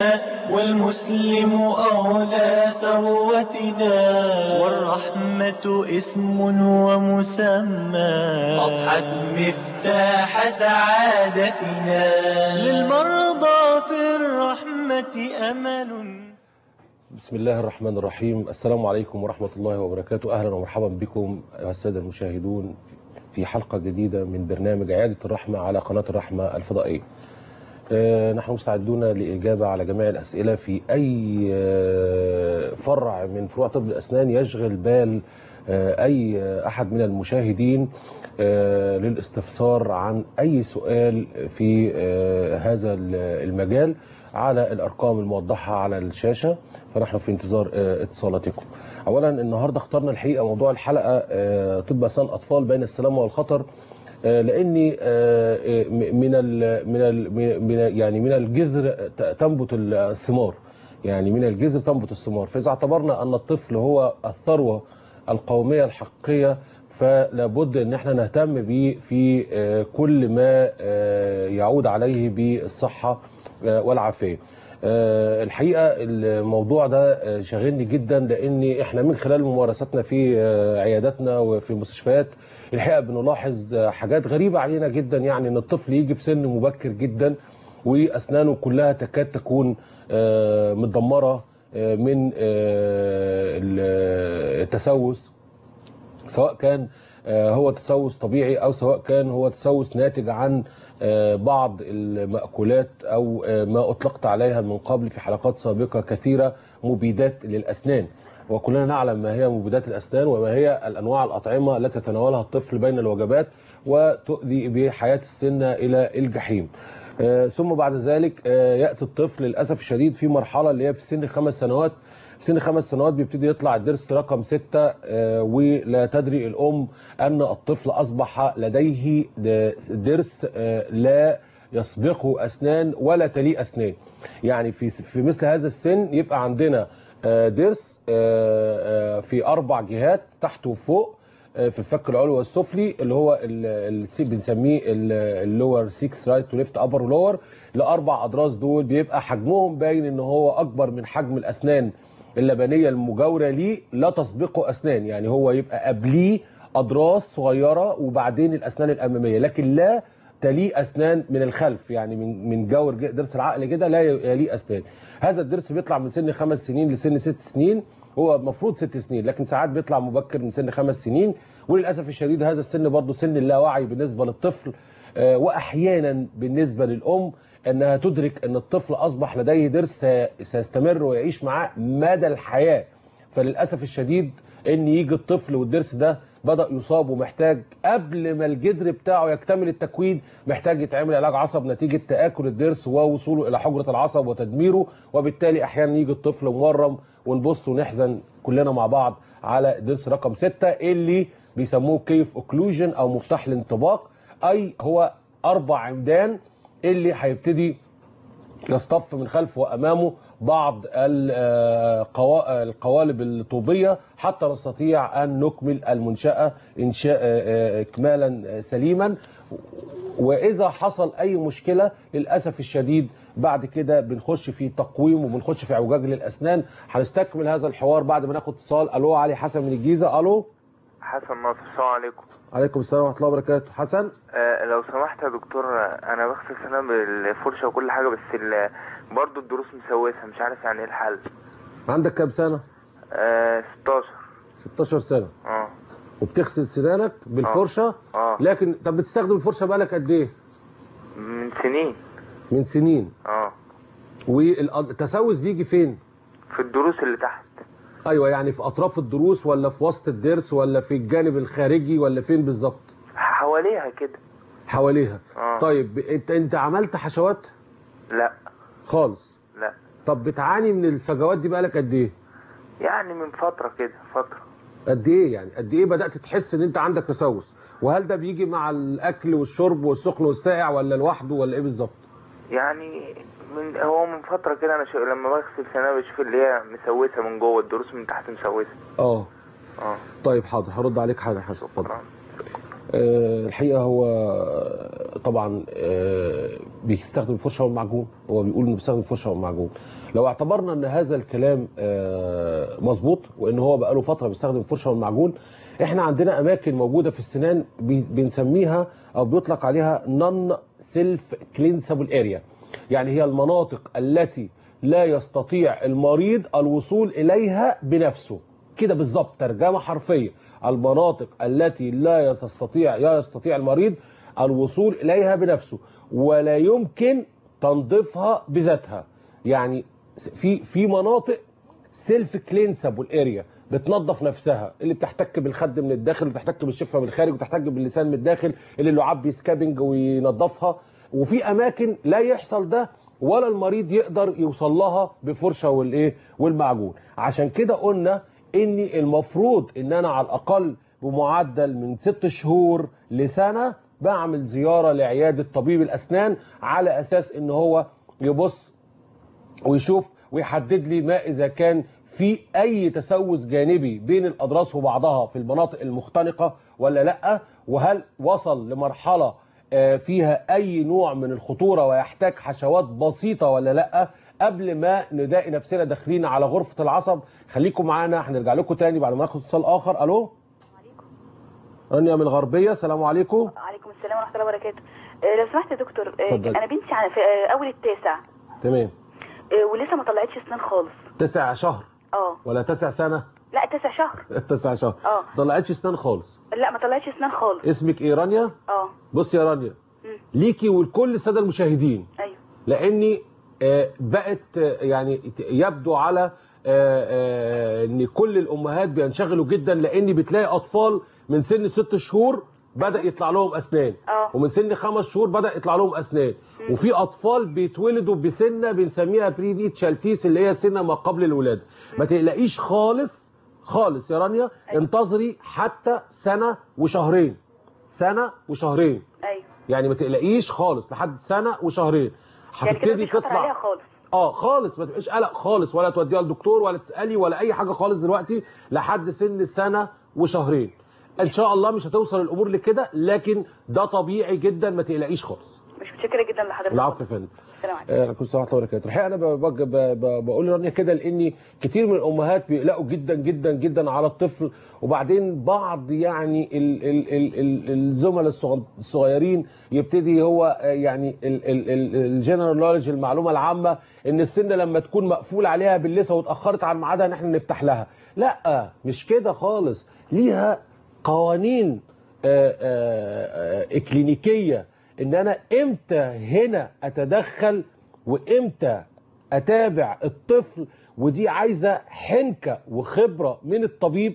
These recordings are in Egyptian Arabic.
والمسلم أولى ثروتنا والرحمة اسم ومسمى أضحت مفتاح سعادتنا للمرضى في الرحمة أمل بسم الله الرحمن الرحيم السلام عليكم ورحمة الله وبركاته أهلا ومرحبا بكم أيها السادة المشاهدون في حلقة جديدة من برنامج عيادة الرحمة على قناة الرحمة الفضائية آه، نحن مستعدون للإجابة على جميع الأسئلة في أي آه، فرع من فروع طب الأسنان يشغل بال آه، أي أحد من المشاهدين آه، للاستفسار عن أي سؤال في آه، هذا المجال على الأرقام الموضحة على الشاشة فنحن في انتظار آه، اتصالاتكم أولا النهاردة اخترنا الحقيقة موضوع الحلقة آه، طب أسنان الأطفال بين السلامة والخطر آه، لاني آه، آه، من ال من ال من يعني من الجذر ت- تنبت الثمار يعني من الجذر تنبت الثمار فاذا اعتبرنا ان الطفل هو الثروه القوميه الحقيقيه فلا بد ان احنا نهتم به في آه، كل ما آه، يعود عليه بالصحه آه، والعافيه آه، الحقيقه الموضوع ده آه، شاغلني جدا لان احنا من خلال ممارستنا في آه، عياداتنا وفي المستشفيات الحقيقه بنلاحظ آه، حاجات غريبه علينا جدا يعني ان الطفل يجي في سن مبكر جدا واسنانه كلها تكاد تكون آه، متدمره آه، من آه، التسوس سواء كان آه، هو تسوس طبيعي او سواء كان هو تسوس ناتج عن آه، بعض المأكولات او آه، ما اطلقت عليها من قبل في حلقات سابقة كثيرة مبيدات للأسنان وكلنا نعلم ما هي مبيدات الأسنان وما هي الأنواع الأطعمة التي يتناولها الطفل بين الوجبات وتؤذي بحياة السنة إلى الجحيم آه، ثم بعد ذلك آه، يأتي الطفل للأسف الشديد في مرحلة اللي هي في سن خمس سنوات في سن خمس سنوات بيبتدي يطلع الضرس رقم ستة آه، ولا تدري الأم أن الطفل أصبح لديه ضرس آه، لا يسبقه أسنان ولا تليه أسنان يعني في في مثل هذا السن يبقى عندنا آه، ضرس آه، آه، في أربع جهات تحت وفوق آه، في الفك العلوي والسفلي اللي هو ال- ال- بنسميه اللور 6 رايت وليفت ابر ولور لاربع اضراس دول بيبقى حجمهم باين ان هو اكبر من حجم الاسنان اللبنيه المجاوره ليه لا تسبقه اسنان يعني هو يبقى قبليه اضراس صغيره وبعدين الاسنان الاماميه لكن لا تليه اسنان من الخلف يعني من من جور ج- ضرس العقل كده لا يليه اسنان هذا الضرس بيطلع من سن خمس سنين لسن ست سنين هو المفروض ست سنين لكن ساعات بيطلع مبكر من سن خمس سنين وللاسف الشديد هذا السن برضه سن اللاوعي بالنسبه للطفل آه، واحيانا بالنسبه للام انها تدرك ان الطفل اصبح لديه ضرس سي- سيستمر ويعيش معاه مدى الحياه فللاسف الشديد ان يجي الطفل والضرس ده بدا يصاب ومحتاج قبل ما الجدر بتاعه يكتمل التكوين محتاج يتعمل علاج عصب نتيجه تاكل الضرس ووصوله الى حجره العصب وتدميره وبالتالي احيانا يجي الطفل مورم ونبص ونحزن كلنا مع بعض على ضرس رقم ستة اللي بيسموه كيف اوكلوجن او مفتاح الانطباق اي هو اربع عمدان اللي هيبتدي يصطف من خلفه وامامه بعض القوا- القوالب الطوبيه حتى نستطيع ان نكمل المنشاه انشاء اكمالا سليما واذا حصل اي مشكله للاسف الشديد بعد كده بنخش في تقويم وبنخش في اعوجاج للاسنان هنستكمل هذا الحوار بعد ما ناخد اتصال الو علي حسن من الجيزه الو حسن ناصر السلام عليكم عليكم السلام ورحمه الله وبركاته حسن آه لو سمحت يا دكتور آه، انا بغسل سنان بالفرشه وكل حاجه بس ال- برضه الضروس مسوسه مش عارف يعني ايه الحل عندك كام سنه آه 16 16 سنه اه وبتغسل سنانك بالفرشه اه لكن طب بتستخدم الفرشه بقالك قد ايه من سنين من سنين اه والتسوس بيجي فين في الضروس اللي تحت ايوه يعني في اطراف الضروس ولا في وسط الضرس ولا في الجانب الخارجي ولا فين بالظبط حواليها كده حواليها اه طيب انت انت عملت حشوات لا خالص لا طب بتعاني من الفجوات دي بقالك قد ايه يعني من فتره كده فتره قد ايه يعني قد ايه بدات تحس ان انت عندك تسوس وهل ده بيجي مع الاكل والشرب والسخن والساقع ولا لوحده ولا ايه بالظبط يعني من هو من فتره كده انا شو لما بغسل سنان بشوف اللي هي مسوسه من جوه الضروس من تحت مسوسه اه اه طيب حاضر هرد عليك حاجه حسن اتفضل شكرا آه، الحقيقه هو طبعا آه، بيستخدم الفرشه والمعجون هو بيقول انه بيستخدم الفرشه والمعجون لو اعتبرنا ان هذا الكلام آه، مظبوط وان هو بقاله فتره بيستخدم الفرشه والمعجون احنا عندنا اماكن موجوده في السنان بي- بنسميها او بيطلق عليها نون سيلف كلينسابل اريا يعني هي المناطق التي لا يستطيع المريض الوصول اليها بنفسه كده بالظبط ترجمه حرفيه المناطق التي لا تستطيع لا يستطيع المريض الوصول اليها بنفسه ولا يمكن تنظيفها بذاتها يعني في في مناطق سيلف كلينسابل اريا بتنظف نفسها اللي بتحتك بالخد من الداخل وبتحتك بالشفه من الخارج وبتحتك باللسان من الداخل اللي اللعاب بيسكابنج وينظفها وفي اماكن لا يحصل ده ولا المريض يقدر يوصل لها بفرشه والايه والمعجون عشان كده قلنا ان المفروض ان انا على الاقل بمعدل من ست شهور لسنه بعمل زياره لعياده طبيب الاسنان على اساس ان هو يبص ويشوف ويحدد لي ما اذا كان في اي تسوس جانبي بين الاضراس وبعضها في المناطق المختنقه ولا لا وهل وصل لمرحله آه، فيها اي نوع من الخطوره ويحتاج حشوات بسيطه ولا لا قبل ما نلاقي نفسنا داخلين على غرفه العصب خليكم معانا هنرجع لكم تاني بعد ما ناخد اتصال اخر الو رانيا من الغربيه السلام عليكم عليكم السلام ورحمه الله وبركاته آه، لو سمحت يا دكتور آه، اتفضلي. انا بنتي على في آه، اول التاسع تمام آه، ولسه ما طلعتش اسنان خالص تسع شهر اه ولا تسع سنه لا تاسع شهر تسع شهر اه طلعتش اسنان خالص لا ما طلعتش اسنان خالص اسمك ايه رانيا اه بص يا رانيا مم. ليكي ولكل الساده المشاهدين ايوه لاني آه، بقت آه، يعني ت- يبدو على آه، آه، ان كل الامهات بينشغلوا جدا لان بتلاقي اطفال من سن ست شهور بدا يطلع لهم اسنان اه ومن سن خمس شهور بدا يطلع لهم اسنان وفي اطفال بيتولدوا بسنه بنسميها بريدي تشالتيس اللي هي سنه ما قبل الولاده ما تقلقيش خالص خالص يا رانيا أيوة. انتظري حتى سنه وشهرين سنه وشهرين ايوه يعني ما تقلقيش خالص لحد سنه وشهرين يعني كده هتبتدي مش خطر عليها تطلع خالص اه خالص ما تبقاش قلق خالص ولا توديها للدكتور ولا تسالي ولا اي حاجه خالص دلوقتي لحد سن سنه وشهرين ان شاء الله مش هتوصل الامور لكده لكن ده طبيعي جدا ما تقلقيش خالص مش متشكره جدا لحضرتك العفو يا فندم السلام عليكم آه، كل سنه وانتم وبركاته الحقيقه انا ب- بج- ب- ب- بقول لرانيا كده لاني كتير من الامهات بيقلقوا جدا جدا جدا على الطفل وبعدين بعض يعني ال- ال- ال- ال- الزملاء الصغ- الصغيرين يبتدي هو آه، يعني الجنرال نولج المعلومه العامه ان السن لما تكون مقفول عليها باللسه واتاخرت عن ميعادها ان احنا نفتح لها لا مش كده خالص ليها قوانين آه، آه، آه، اكلينيكيه ان انا امتى هنا اتدخل وامتى اتابع الطفل ودي عايزه حنكه وخبره من الطبيب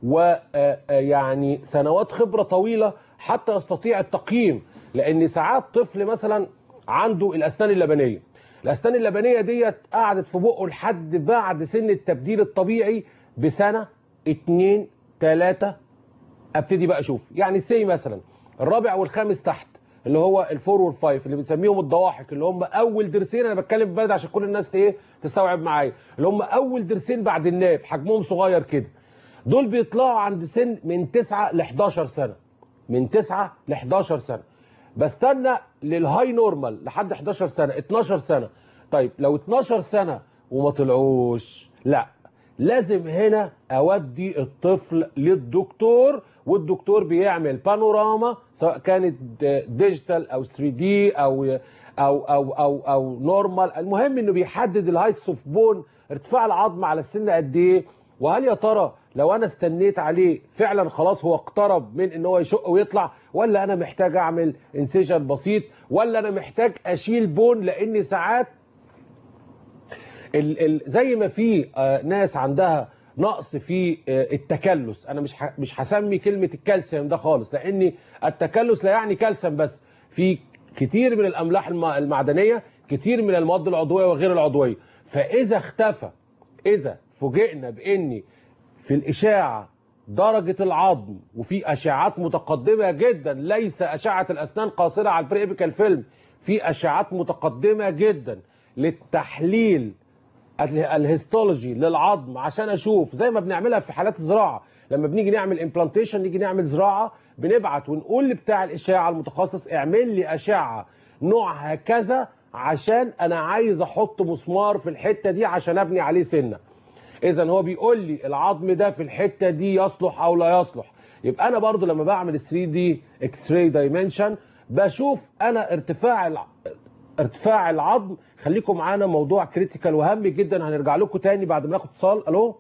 ويعني سنوات خبره طويله حتى يستطيع التقييم لان ساعات طفل مثلا عنده الاسنان اللبنيه الاسنان اللبنيه ديت قعدت في بقه لحد بعد سن التبديل الطبيعي بسنه اتنين تلاته ابتدي بقى اشوف يعني سي مثلا الرابع والخامس تحت اللي هو الفور والفايف اللي بنسميهم الضواحك اللي هم اول درسين انا بتكلم ببلد عشان كل الناس ايه تستوعب معايا اللي هم اول درسين بعد الناب حجمهم صغير كده دول بيطلعوا عند سن من 9 ل 11 سنه من 9 ل 11 سنه بستنى للهاي نورمال لحد 11 سنه 12 سنه طيب لو 12 سنه وما طلعوش لا لازم هنا اودي الطفل للدكتور والدكتور بيعمل بانوراما سواء كانت ديجيتال او 3 دي او او او او او نورمال المهم انه بيحدد الهايتس اوف بون ارتفاع العظم على السن قد ايه وهل يا ترى لو انا استنيت عليه فعلا خلاص هو اقترب من ان هو يشق ويطلع ولا انا محتاج اعمل انسيجن بسيط ولا انا محتاج اشيل بون لان ساعات ال ال زي ما في آه، ناس عندها نقص في آه، التكلس انا مش ح- مش هسمي كلمه الكالسيوم ده خالص لان التكلس لا يعني كالسيوم بس في كتير من الاملاح الم- المعدنيه كتير من المواد العضويه وغير العضويه فاذا اختفى اذا فوجئنا باني في الاشاعه درجه العظم وفي اشعات متقدمه جدا ليس اشعه الاسنان قاصره على البريبيكال فيلم في اشعات متقدمه جدا للتحليل ال- الهيستولوجي للعظم عشان اشوف زي ما بنعملها في حالات الزراعه لما بنيجي نعمل امبلانتيشن نيجي نعمل زراعه بنبعت ونقول لبتاع الاشعه المتخصص اعمل لي اشعه نوعها كذا عشان انا عايز احط مسمار في الحته دي عشان ابني عليه سنه اذا هو بيقول لي العظم ده في الحته دي يصلح او لا يصلح يبقى انا برضو لما بعمل 3 دي اكس راي دايمنشن بشوف انا ارتفاع الع... ارتفاع العظم خليكم معانا موضوع كريتيكال وهام جدا هنرجع لكم تاني بعد ما ناخد اتصال الو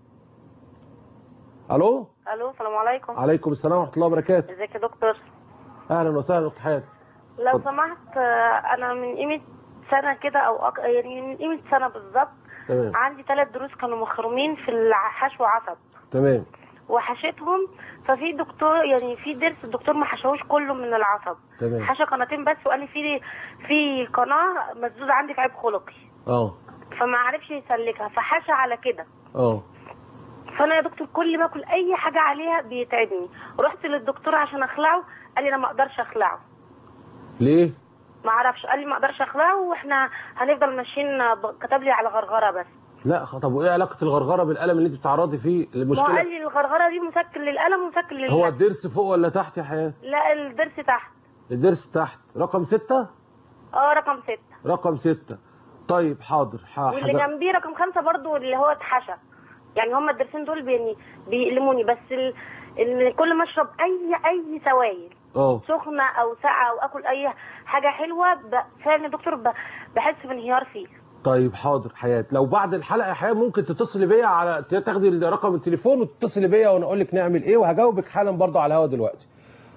الو الو السلام عليكم عليكم السلام ورحمه الله وبركاته ازيك يا دكتور اهلا وسهلا دكتور حياتي لو اتفضل. سمحت آه، انا من قيمه سنه كده او أك... يعني من قيمه سنه بالظبط تمام عندي ثلاث دروس كانوا مخرومين في الحشو عصب تمام وحشيتهم ففي دكتور يعني في ضرس الدكتور ما حشوش كله من العصب تمام حشى قناتين بس وقال لي في في قناه مسدوده عندي في عيب خلقي اه فما عرفش يسلكها فحشى على كده اه فانا يا دكتور كل ما اكل اي حاجه عليها بيتعبني رحت للدكتور عشان اخلعه قال لي انا ما اقدرش اخلعه ليه ما اعرفش قال لي ما اقدرش اخلعه واحنا هنفضل ماشيين ب- كتب لي على غرغره بس لا خ- طب وايه علاقه الغرغره بالالم اللي انت بتتعرضي فيه ما هو المشكله قال لي الغرغره دي مسكن للالم ومسكن لل هو الضرس فوق ولا تحت يا حياه لا الضرس تحت الضرس تحت رقم ستة اه رقم ستة رقم ستة طيب حاضر ح- واللي حاجة جنبيه رقم خمسة برضو اللي هو اتحشى يعني هما الضرسين دول بيني بيألموني بس ال... ال... كل ما اشرب اي اي سوائل اه سخنه او ساقعه او اكل اي حاجه حلوه ب... فعلا يا دكتور ب... بحس بانهيار فيه طيب حاضر حياة لو بعد الحلقة يا حياة ممكن تتصلي بيا على تاخدي رقم التليفون وتتصلي بيا وانا اقول لك نعمل ايه وهجاوبك حالا برضو على الهوا دلوقتي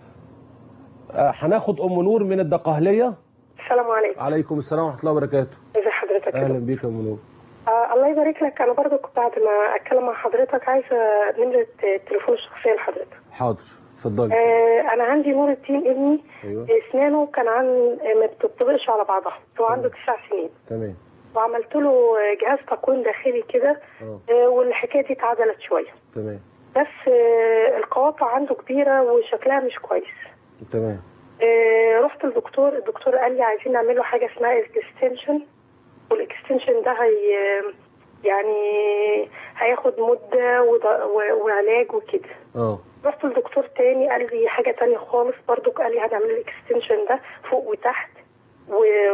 آه، هناخد ام نور من الدقهلية السلام عليكم عليكم السلام ورحمة الله وبركاته ازي حضرتك اهلا بيك يا ام نور آه الله يبارك لك انا برضو كنت بعد ما اتكلم مع حضرتك عايزه نمره التليفون الشخصيه لحضرتك حاضر اتفضلي آه انا عندي نور الدين ابني ايوه اسنانه كان عن ما بتطبقش على بعضها هو عنده تسع سنين تمام وعملت له جهاز تقويم داخلي كده اه آه والحكايه دي اتعدلت شويه تمام بس آه القواطع عنده كبيره وشكلها مش كويس تمام آه رحت للدكتور الدكتور قال لي عايزين نعمل له حاجه اسمها اكستنشن والاكستنشن ده هي يعني هياخد مده وض- و- وعلاج وكده اه رحت لدكتور تاني قال لي حاجه تانية خالص برضو قال لي هنعمل الاكستنشن ده فوق وتحت و...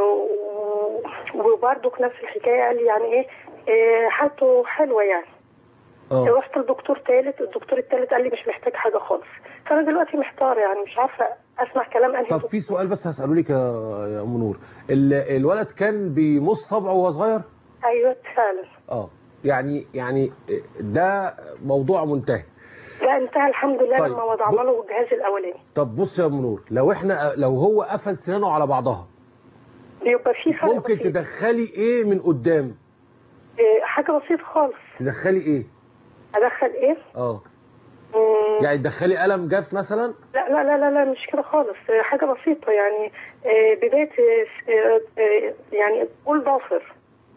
و- وبرضو نفس الحكايه قال لي يعني ايه آه، حالته حلوه يعني اه رحت لدكتور تالت الدكتور التالت قال لي مش محتاج حاجه خالص فانا دلوقتي محتار يعني مش عارفه اسمع كلام انهي طب في سؤال بس هسأله لك يا يا ام نور ال- الولد كان بيمص صبعه وهو صغير ايوه فعلا اه يعني يعني ده موضوع منتهي لا انتهى الحمد لله طيب. لما وضعنا له الجهاز الاولاني طب بص يا ام نور لو احنا لو هو قفل سنانه على بعضها بيبقى في فرق ممكن بسيط. تدخلي ايه من قدام إيه، حاجه بسيطه خالص تدخلي ايه ادخل ايه اه مم، يعني تدخلي قلم جاف مثلا لا لا لا لا, لا مش كده خالص إيه، حاجه بسيطه يعني إيه، بدايه إيه، إيه، يعني قول ضافر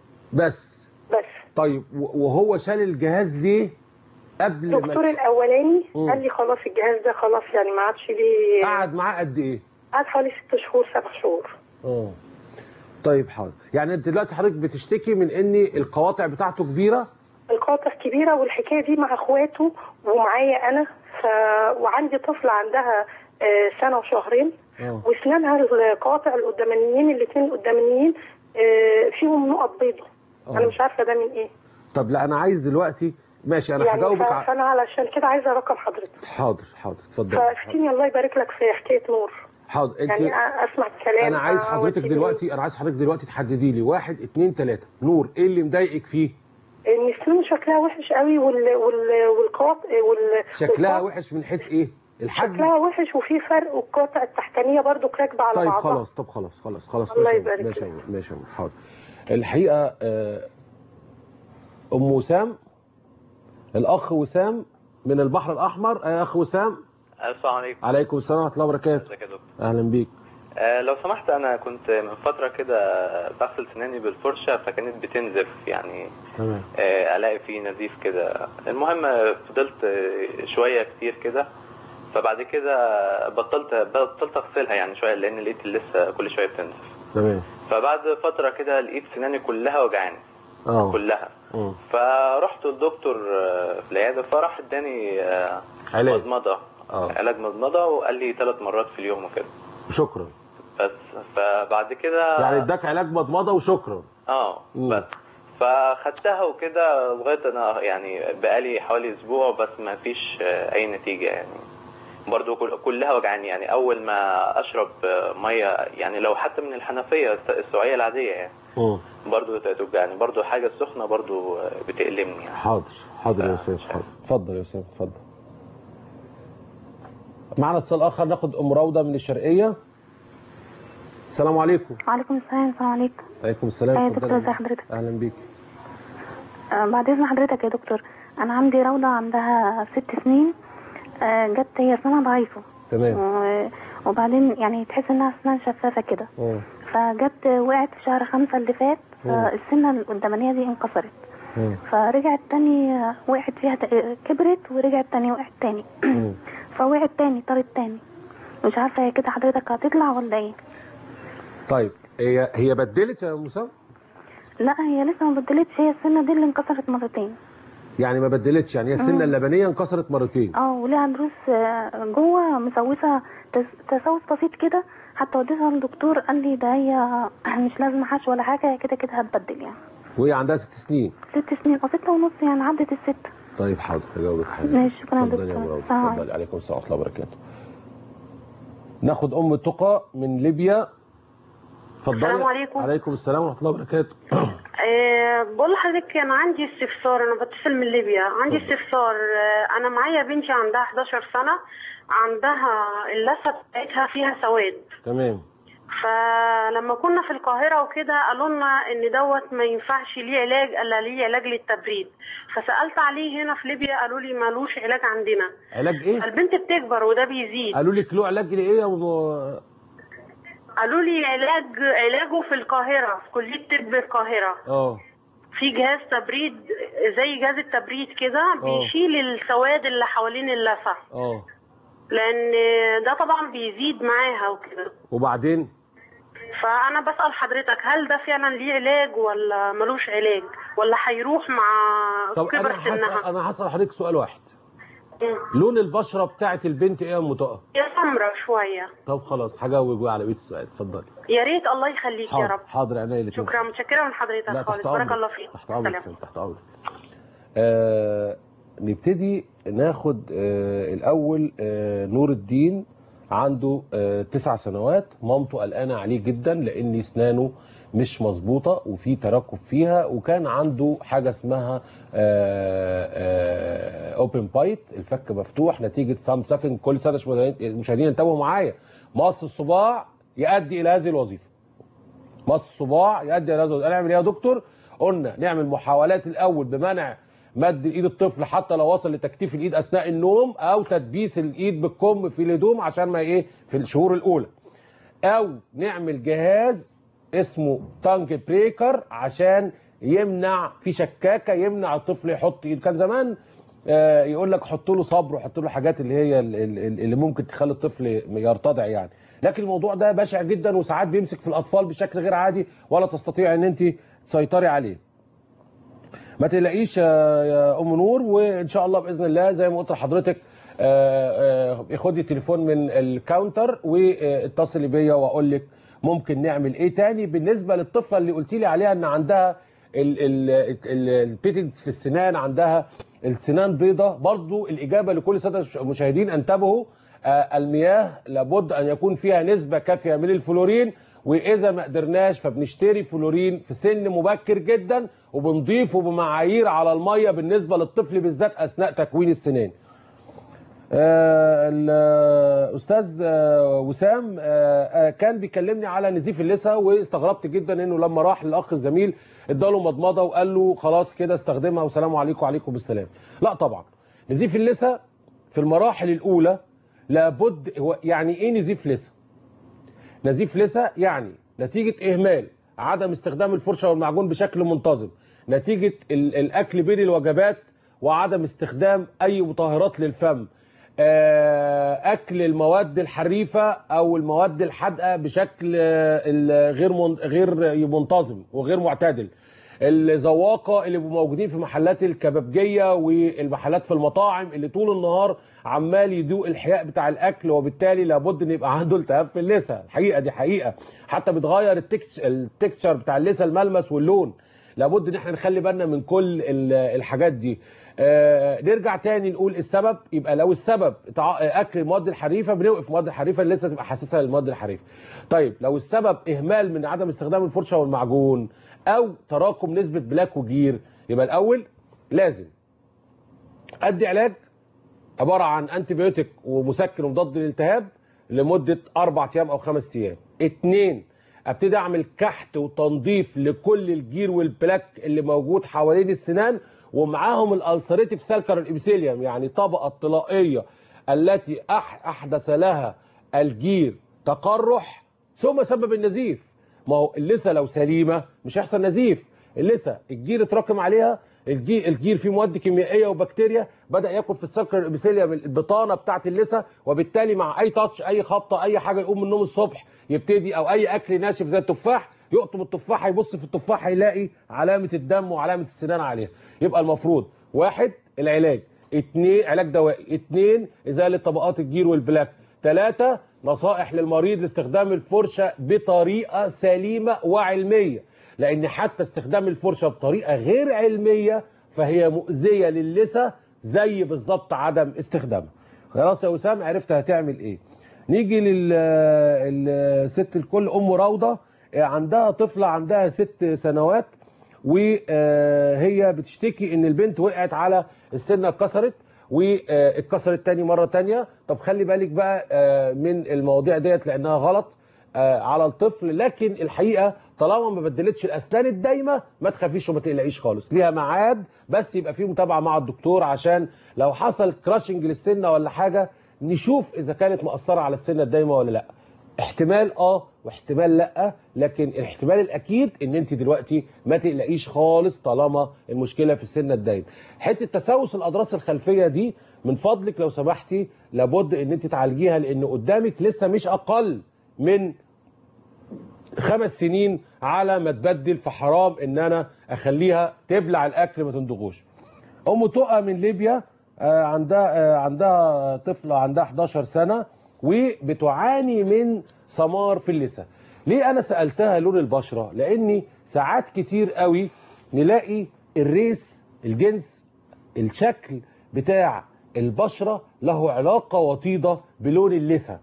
بس بس طيب و- وهو شال الجهاز ليه قبل الدكتور ما الاولاني مم. قال لي خلاص الجهاز ده خلاص يعني ما عادش ليه قعد معاه قد ايه قعد حوالي ست شهور سبع شهور اه طيب حاضر يعني انت دلوقتي حضرتك بتشتكي من ان القواطع بتاعته كبيره القاطع كبيرة والحكاية دي مع اخواته ومعايا انا ف... وعندي طفلة عندها آه، سنة وشهرين اه واسنانها القواطع القدامانيين الاثنين القدامانيين آه، فيهم نقط بيضة انا اه مش عارفة ده من ايه طب لا انا عايز دلوقتي ماشي انا يعني هجاوبك ف... ع- فانا علشان كده عايزة رقم حضرتك حاضر حاضر اتفضل فافتيني الله يبارك لك في حكاية نور حاضر انت يعني أ- اسمع الكلام انا عايز حضرتك أودي دلوقتي انا عايز حضرتك دلوقتي تحددي لي واحد اتنين تلاته نور ايه اللي مضايقك فيه ان سنانه شكلها وحش قوي وال... وال... والقواطع وال... شكلها والقواطع- وحش من حيث ايه الحجم شكلها وحش وفي فرق والقطع التحتانيه برضو راكبه على طيب بعضها خلاص طب خلاص خلاص خلاص الله ماشي يبارك ماشي لك. ماشي حاضر الحقيقه آه، ام وسام الاخ وسام من البحر الاحمر آه، اخ وسام السلام عليكم عليكم السلام ورحمه الله وبركاته ازيك يا دكتور اهلا بيك آه لو سمحت انا كنت من فتره كده بغسل سناني بالفرشه فكانت بتنزف يعني تمام آه الاقي فيه نزيف كده المهم آه، فضلت آه، شويه كتير كده فبعد كده بطلت بطلت اغسلها يعني شويه لان لقيت لسه كل شويه بتنزف تمام فبعد فتره كده لقيت سناني كلها وجعاني اه كلها آه. فرحت الدكتور آه، في العياده فراح اداني آه، علاج مضمضه اه علاج مضمضه وقال لي ثلاث مرات في اليوم وكده شكرا بس فبعد كده يعني اداك علاج مضمضه وشكرا اه مم. بس فخدتها وكده لغايه انا يعني بقالي حوالي اسبوع بس ما فيش آه، اي نتيجه يعني برضو كل- كلها وجعاني يعني اول ما اشرب آه، ميه يعني لو حتى من الحنفيه الس- السعوديه العاديه يعني مم. برضو توجعني برضو حاجه سخنه برضو آه، بتألمني يعني حاضر حاضر يا اسامه حاضر اتفضل يا اسامه اتفضل معنا اتصال اخر ناخد ام روضه من الشرقيه السلام عليكم وعليكم السلام السلام عليكم عليكم السلام ايوه اتفضلي دكتور يا ازي أم. حضرتك اهلا بيك آه بعد اذن حضرتك يا دكتور انا عندي روضه عندها ست سنين آه جت هي اسنانها ضعيفه تمام و- وبعدين يعني تحس انها اسنان شفافه كده مم. فجت وقعت في شهر خمسة اللي فات مم. فالسنه القدامانيه دي انكسرت مم. فرجعت تاني آه، وقعت فيها ت- كبرت ورجعت تاني وقعت تاني مم. فوقعت تاني طارت تاني مش عارفه هي كده حضرتك هتطلع ولا ايه طيب هي هي بدلت يا موسى لا هي لسه ما بدلتش هي السنه دي اللي انكسرت مرتين يعني ما بدلتش يعني هي السنه مم. اللبنيه انكسرت مرتين اه وليها دروس آه، جوه مسوسه تس- تسوس بسيط كده حتى وديتها للدكتور قال لي ده هي مش لازم حش ولا حاجه هي كده كده هتبدل يعني وهي عندها ست سنين ست سنين او ستة ونص يعني عدت الست طيب حاضر هجاوبك حاجه ماشي، شكرا يا اتفضلي يا دكتور. ام روضه السلام اتفضلي عليكم السلام ورحمه الله وبركاته ناخد ام تقى من ليبيا اتفضلي السلام عليكم. عليكم السلام ورحمه الله وبركاته أه بقول لحضرتك انا عندي استفسار انا بتصل من ليبيا عندي اتفضل. استفسار أه انا معايا بنتي عندها 11 سنه عندها اللثه بتاعتها فيها سواد تمام فلما كنا في القاهره وكده قالوا لنا ان دوت ما ينفعش ليه علاج الا ليه علاج للتبريد فسالت عليه هنا في ليبيا قالوا لي مالوش علاج عندنا علاج ايه البنت بتكبر وده بيزيد قالوا لك له علاج لايه يا ام قالوا لي علاج علاجه في القاهره في كليه طب القاهره اه في جهاز تبريد زي جهاز التبريد كده بيشيل السواد اللي حوالين اللثه اه لان ده طبعا بيزيد معاها وكده وبعدين فانا بسال حضرتك هل ده فعلا ليه علاج ولا ملوش علاج ولا هيروح مع طب كبر انا هسأل سنها انا هسأل حضرتك سؤال واحد مم. لون البشره بتاعت البنت ايه يا ام تقى يا سمرة شويه طب خلاص هجاوب على بقيه السؤال اتفضلي يا ريت الله يخليك يا حاضر رب حاضر عينيا الاثنين شكرا متشكره من لا حضرتك تحت خالص بارك امرك الله فيك تحت امرك سلام. فندم، تحت امرك آه نبتدي ناخد آه الاول آه نور الدين عنده آه تسع سنوات مامته قلقانه عليه جدا لان اسنانه مش مظبوطه وفي تركب فيها وكان عنده حاجه اسمها اوبن بايت الفك مفتوح نتيجه سام ساكن كل سنه المشاهدين انتبهوا معايا مقص الصباع يؤدي الى هذه الوظيفه مص الصباع يؤدي الى هذا الوظيفة. نعمل ايه يا دكتور قلنا نعمل محاولات الاول بمنع مد ايد الطفل حتى لو وصل لتكتيف الايد اثناء النوم او تدبيس الايد بالكم في الهدوم عشان ما ايه في الشهور الاولى او نعمل جهاز اسمه تانج بريكر عشان يمنع في شكاكه يمنع الطفل يحط ايد كان زمان آه، يقول لك حط له صبر وحط له حاجات اللي هي ال- ال- اللي ممكن تخلي الطفل يرتضع يعني لكن الموضوع ده بشع جدا وساعات بيمسك في الاطفال بشكل غير عادي ولا تستطيع ان انت تسيطري عليه ما تقلقيش يا يا ام نور وان شاء الله باذن الله زي ما قلت لحضرتك آه، آه، خدي تليفون من الكاونتر واتصلي بيا واقول لك ممكن نعمل ايه تاني بالنسبه للطفله اللي قلت لي عليها ان عندها البيتنت في السنان عندها السنان بيضة برضو الإجابة لكل السادة المشاهدين انتبهوا آه، المياه لابد أن يكون فيها نسبة كافية من الفلورين وإذا ما قدرناش فبنشتري فلورين في سن مبكر جدا وبنضيفه بمعايير على المية بالنسبة للطفل بالذات أثناء تكوين السنان آه، الاستاذ آه، وسام آه، آه، كان بيكلمني على نزيف اللثه واستغربت جدا انه لما راح للاخ الزميل اداله مضمضه وقال له خلاص كده استخدمها والسلام عليكم وعليكم السلام لا طبعا نزيف اللثه في المراحل الاولى لابد هو يعني ايه نزيف لثه نزيف لثه يعني نتيجه اهمال عدم استخدام الفرشه والمعجون بشكل منتظم نتيجه ال- الاكل بين الوجبات وعدم استخدام اي مطهرات للفم آه، اكل المواد الحريفه او المواد الحادقه بشكل آه، ال- غير من- غير منتظم وغير معتدل الزواقه اللي بيبقوا موجودين في محلات الكبابجيه والمحلات في المطاعم اللي طول النهار عمال يدوق الحياء بتاع الاكل وبالتالي لابد ان يبقى عنده التهاب في اللثه الحقيقه دي حقيقه حتى بتغير التكتش- التكتشر بتاع اللثه الملمس واللون لابد ان احنا نخلي بالنا من كل ال- الحاجات دي آه نرجع تاني نقول السبب يبقى لو السبب تع- اكل المواد الحريفه بنوقف المواد الحريفه اللي لسه تبقى حساسه للمواد الحريفه طيب لو السبب اهمال من عدم استخدام الفرشه والمعجون او تراكم نسبه بلاك وجير يبقى الاول لازم ادي علاج عباره عن انتي بيوتيك ومسكن ومضاد للالتهاب لمده اربع ايام او خمس ايام. اتنين ابتدي اعمل كحت وتنظيف لكل الجير والبلاك اللي موجود حوالين السنان ومعاهم الالسريتيف سالكر الابيثيليوم يعني طبقه الطلائيه التي أح احدث لها الجير تقرح ثم سبب النزيف. ما هو اللثه لو سليمه مش هيحصل نزيف. اللثه الجير اتراكم عليها الجي الجير فيه مواد كيميائيه وبكتيريا بدا ياكل في السكر الابيثيليا البطانه بتاعه اللثه وبالتالي مع اي تاتش اي خبطه اي حاجه يقوم من النوم الصبح يبتدي او اي اكل ناشف زي التفاح يقطم التفاح هيبص في التفاح هيلاقي علامه الدم وعلامه السنان عليها يبقى المفروض واحد العلاج اتنين علاج دوائي اتنين ازاله طبقات الجير والبلاك ثلاثة نصائح للمريض لاستخدام الفرشة بطريقة سليمة وعلمية لان حتى استخدام الفرشه بطريقه غير علميه فهي مؤذيه للثه زي بالظبط عدم استخدامها خلاص يا وسام عرفت هتعمل ايه نيجي للست الكل ام روضه عندها طفله عندها ست سنوات وهي بتشتكي ان البنت وقعت على السنه اتكسرت واتكسرت تاني مره تانيه طب خلي بالك بقى آه، من المواضيع ديت لانها غلط آه، على الطفل لكن الحقيقه طالما ما بدلتش الاسنان الدايمه ما تخافيش وما تقلقيش خالص ليها ميعاد بس يبقى فيه متابعه مع الدكتور عشان لو حصل كراشنج للسنه ولا حاجه نشوف اذا كانت مأثره على السنه الدايمه ولا لا احتمال اه واحتمال لا لكن الاحتمال الاكيد ان انت دلوقتي ما تقلقيش خالص طالما المشكله في السنه الدايمه حته تسوس الاضراس الخلفيه دي من فضلك لو سمحتي لابد ان انت تعالجيها لان قدامك لسه مش اقل من خمس سنين على ما تبدل فحرام ان انا اخليها تبلع الاكل ما تندغوش ام تقى من ليبيا آه، عندها آه، عندها طفله عندها 11 سنه وبتعاني من سمار في اللثه ليه انا سالتها لون البشره لاني ساعات كتير قوي نلاقي الريس الجنس الشكل بتاع البشره له علاقه وطيده بلون اللثه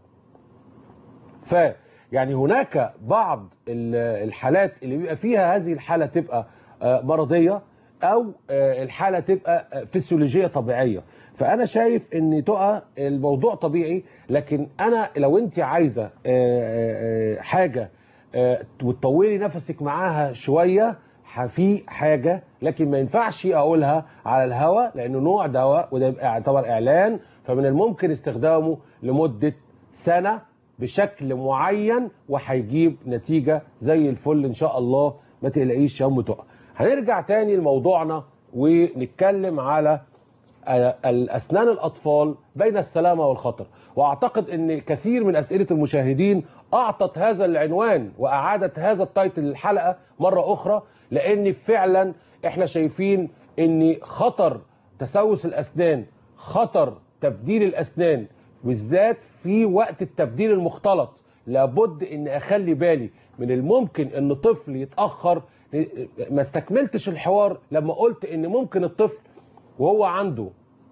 ف يعني هناك بعض ال- الحالات اللي بيبقى فيها هذه الحاله تبقى آه، مرضيه او آه، الحاله تبقى آه، فسيولوجيه طبيعيه فانا شايف ان تقى الموضوع طبيعي لكن انا لو انت عايزه آه، آه، آه، حاجه آه، وتطولي نفسك معاها شويه ح- في حاجه لكن ما ينفعش اقولها على الهواء لانه نوع دواء وده يبقى يعتبر اعلان فمن الممكن استخدامه لمده سنه بشكل معين وهيجيب نتيجه زي الفل ان شاء الله ما تقلقيش يا ام تقى هنرجع تاني لموضوعنا ونتكلم على آه، الاسنان الاطفال بين السلامه والخطر واعتقد ان كثير من اسئله المشاهدين اعطت هذا العنوان واعادت هذا التايتل للحلقه مره اخرى لان فعلا احنا شايفين ان خطر تسوس الاسنان خطر تبديل الاسنان بالذات في وقت التبديل المختلط لابد ان اخلي بالي من الممكن ان طفل يتاخر ما استكملتش الحوار لما قلت ان ممكن الطفل وهو عنده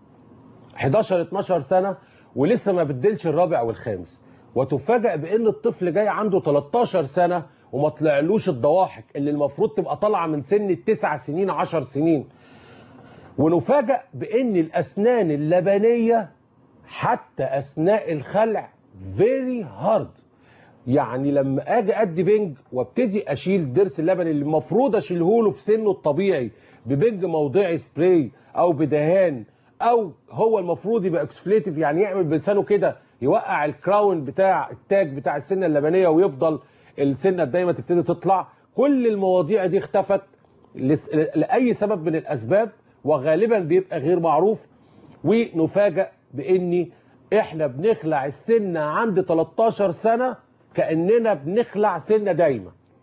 11 12 سنه ولسه ما بدلش الرابع والخامس وتفاجأ بان الطفل جاي عنده 13 سنه وما طلعلوش الضواحك اللي المفروض تبقى طالعه من سن التسع سنين 10 سنين ونفاجأ بان الاسنان اللبنيه حتى اثناء الخلع فيري هارد يعني لما اجي ادي بنج وابتدي اشيل الضرس اللبني اللي المفروض اشيله له في سنه الطبيعي ببنج موضعي سبراي او بدهان او هو المفروض يبقى اكسفليتيف يعني يعمل بلسانه كده يوقع الكراون بتاع التاج بتاع السنه اللبنيه ويفضل السنه الدايمه تبتدي تطلع كل المواضيع دي اختفت لس- لاي سبب من الاسباب وغالبا بيبقى غير معروف ونفاجأ باني احنا بنخلع السنه عند 13 سنه كاننا بنخلع سنه دايمه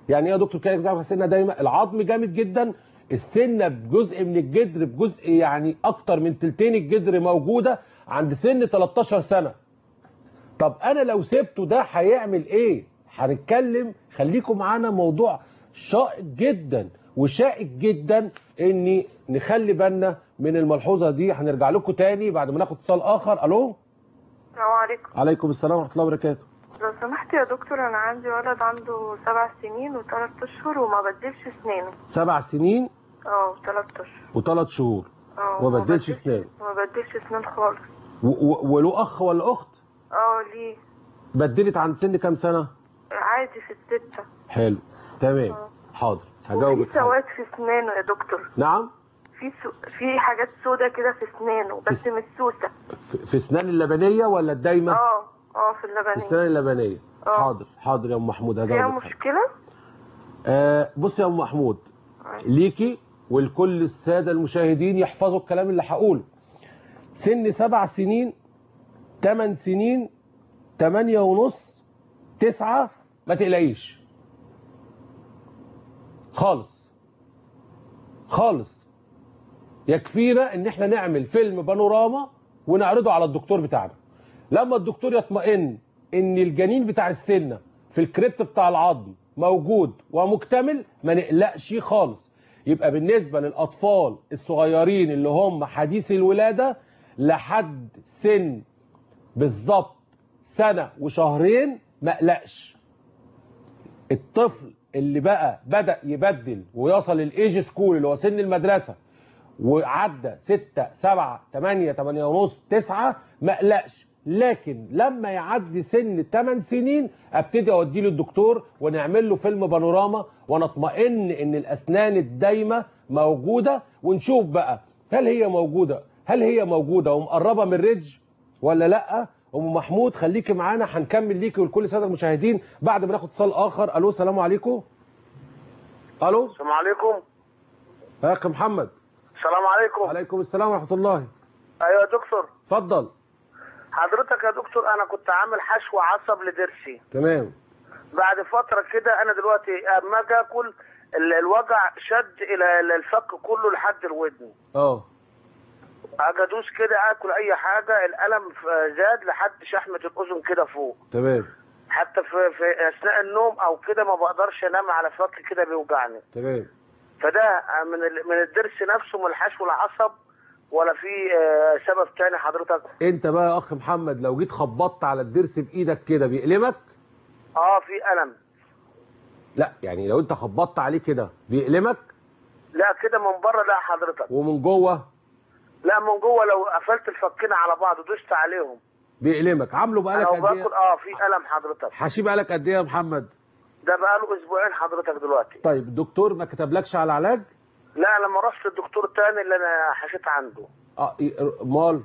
يعني ايه يا دكتور كده بتاع السنه دايما العظم جامد جدا السنه بجزء من الجدر بجزء يعني اكتر من تلتين الجدر موجوده عند سن 13 سنه طب انا لو سبته ده هيعمل ايه هنتكلم خليكم معانا موضوع شائك جدا وشائك جدا اني نخلي بالنا من الملحوظه دي هنرجع لكم تاني بعد ما ناخد اتصال اخر الو السلام عليكم عليكم السلام ورحمه الله وبركاته لو سمحت يا دكتور انا عندي ولد عنده سبع سنين وثلاث اشهر وما بدلش اسنانه سبع سنين اه ثلاث اشهر وثلاث شهور اه وما بدلش اسنان ما بدلش اسنان خالص و- و- وله اخ ولا اخت اه ليه بدلت عند سن كام سنه عادي في الستة حلو تمام حاضر وفي هجاوبك حاضر. سواد في اسنانه يا دكتور نعم في سو... في حاجات سودا كده في اسنانه بس مش سوسة في- في اسنان اللبنيه ولا الدايمه اه اه في في اللبنية السنان اللبنيه اه. حاضر حاضر يا ام محمود فيها هجاوبك حاضر. مشكلة آه بص يا ام محمود ليكي ولكل الساده المشاهدين يحفظوا الكلام اللي هقوله سن سبع سنين ثمان سنين ثمانية ونص تسعة ما تقلقيش خالص خالص يكفينا ان احنا نعمل فيلم بانوراما ونعرضه على الدكتور بتاعنا لما الدكتور يطمئن ان الجنين بتاع السنه في الكريبت بتاع العظم موجود ومكتمل ما نقلقش خالص يبقى بالنسبه للاطفال الصغيرين اللي هم حديث الولاده لحد سن بالظبط سنه وشهرين ما قلقش الطفل اللي بقى بدا يبدل ويصل الايج سكول اللي هو سن المدرسه وعدى 6 7 8 8 ونص 9 ما قلقش لكن لما يعدي سن 8 سنين ابتدي اوديه للدكتور ونعمل له فيلم بانوراما ونطمئن ان الاسنان الدايمه موجوده ونشوف بقى هل هي موجوده هل هي موجوده ومقربه من ريدج ولا لا ام محمود خليكي معانا هنكمل ليكي ولكل الساده المشاهدين بعد ما ناخد اتصال اخر الو السلام عليكم الو السلام عليكم يا اخ محمد السلام عليكم وعليكم السلام ورحمه الله ايوه يا دكتور اتفضل حضرتك يا دكتور انا كنت عامل حشو عصب لضرسي تمام بعد فتره كده انا دلوقتي اما اجي اكل ال- الوجع شد الى الى الفك كله لحد الودن اه اجي ادوس كده اكل اي حاجه الالم ف- زاد لحد شحمه الاذن كده فوق تمام حتى في, في اثناء النوم او كده ما بقدرش انام على فك كده بيوجعني تمام فده من ال- من الضرس نفسه من الحشو العصب ولا في آه، سبب تاني حضرتك انت بقى يا اخ محمد لو جيت خبطت على الضرس بايدك كده بيألمك اه في الم لا يعني لو انت خبطت عليه كده بيألمك لا كده من بره لا حضرتك ومن جوه لا من جوه لو قفلت الفكين على بعض ودوست عليهم بيألمك عامله بقالك لو قد ايه باكل اه في الم حضرتك حشي بقالك قد ايه يا محمد ده بقاله اسبوعين حضرتك دلوقتي طيب الدكتور ما كتبلكش على علاج لا لما رحت للدكتور التاني اللي انا حشيت عنده اه إيه، مال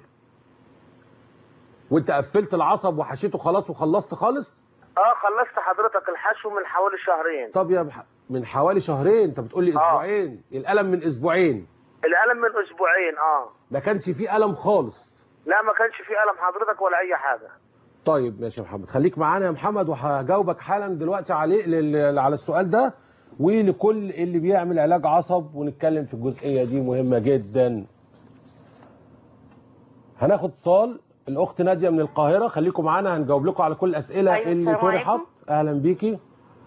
وانت قفلت العصب وحشيته خلاص وخلصت خالص اه خلصت حضرتك الحشو من حوالي شهرين طب يا مح... من حوالي شهرين انت بتقول لي اسبوعين الالم من اسبوعين الالم من اسبوعين اه ما كانش فيه الم خالص لا ما كانش في الم حضرتك ولا اي حاجه طيب ماشي يا محمد خليك معانا يا محمد وهجاوبك حالا دلوقتي عليه لل... على السؤال ده ولكل اللي بيعمل علاج عصب ونتكلم في الجزئيه دي مهمه جدا هناخد اتصال الاخت ناديه من القاهره خليكم معانا هنجاوب لكم على كل الاسئله أيوة، اللي السلام طرحت عليكم. اهلا بيكي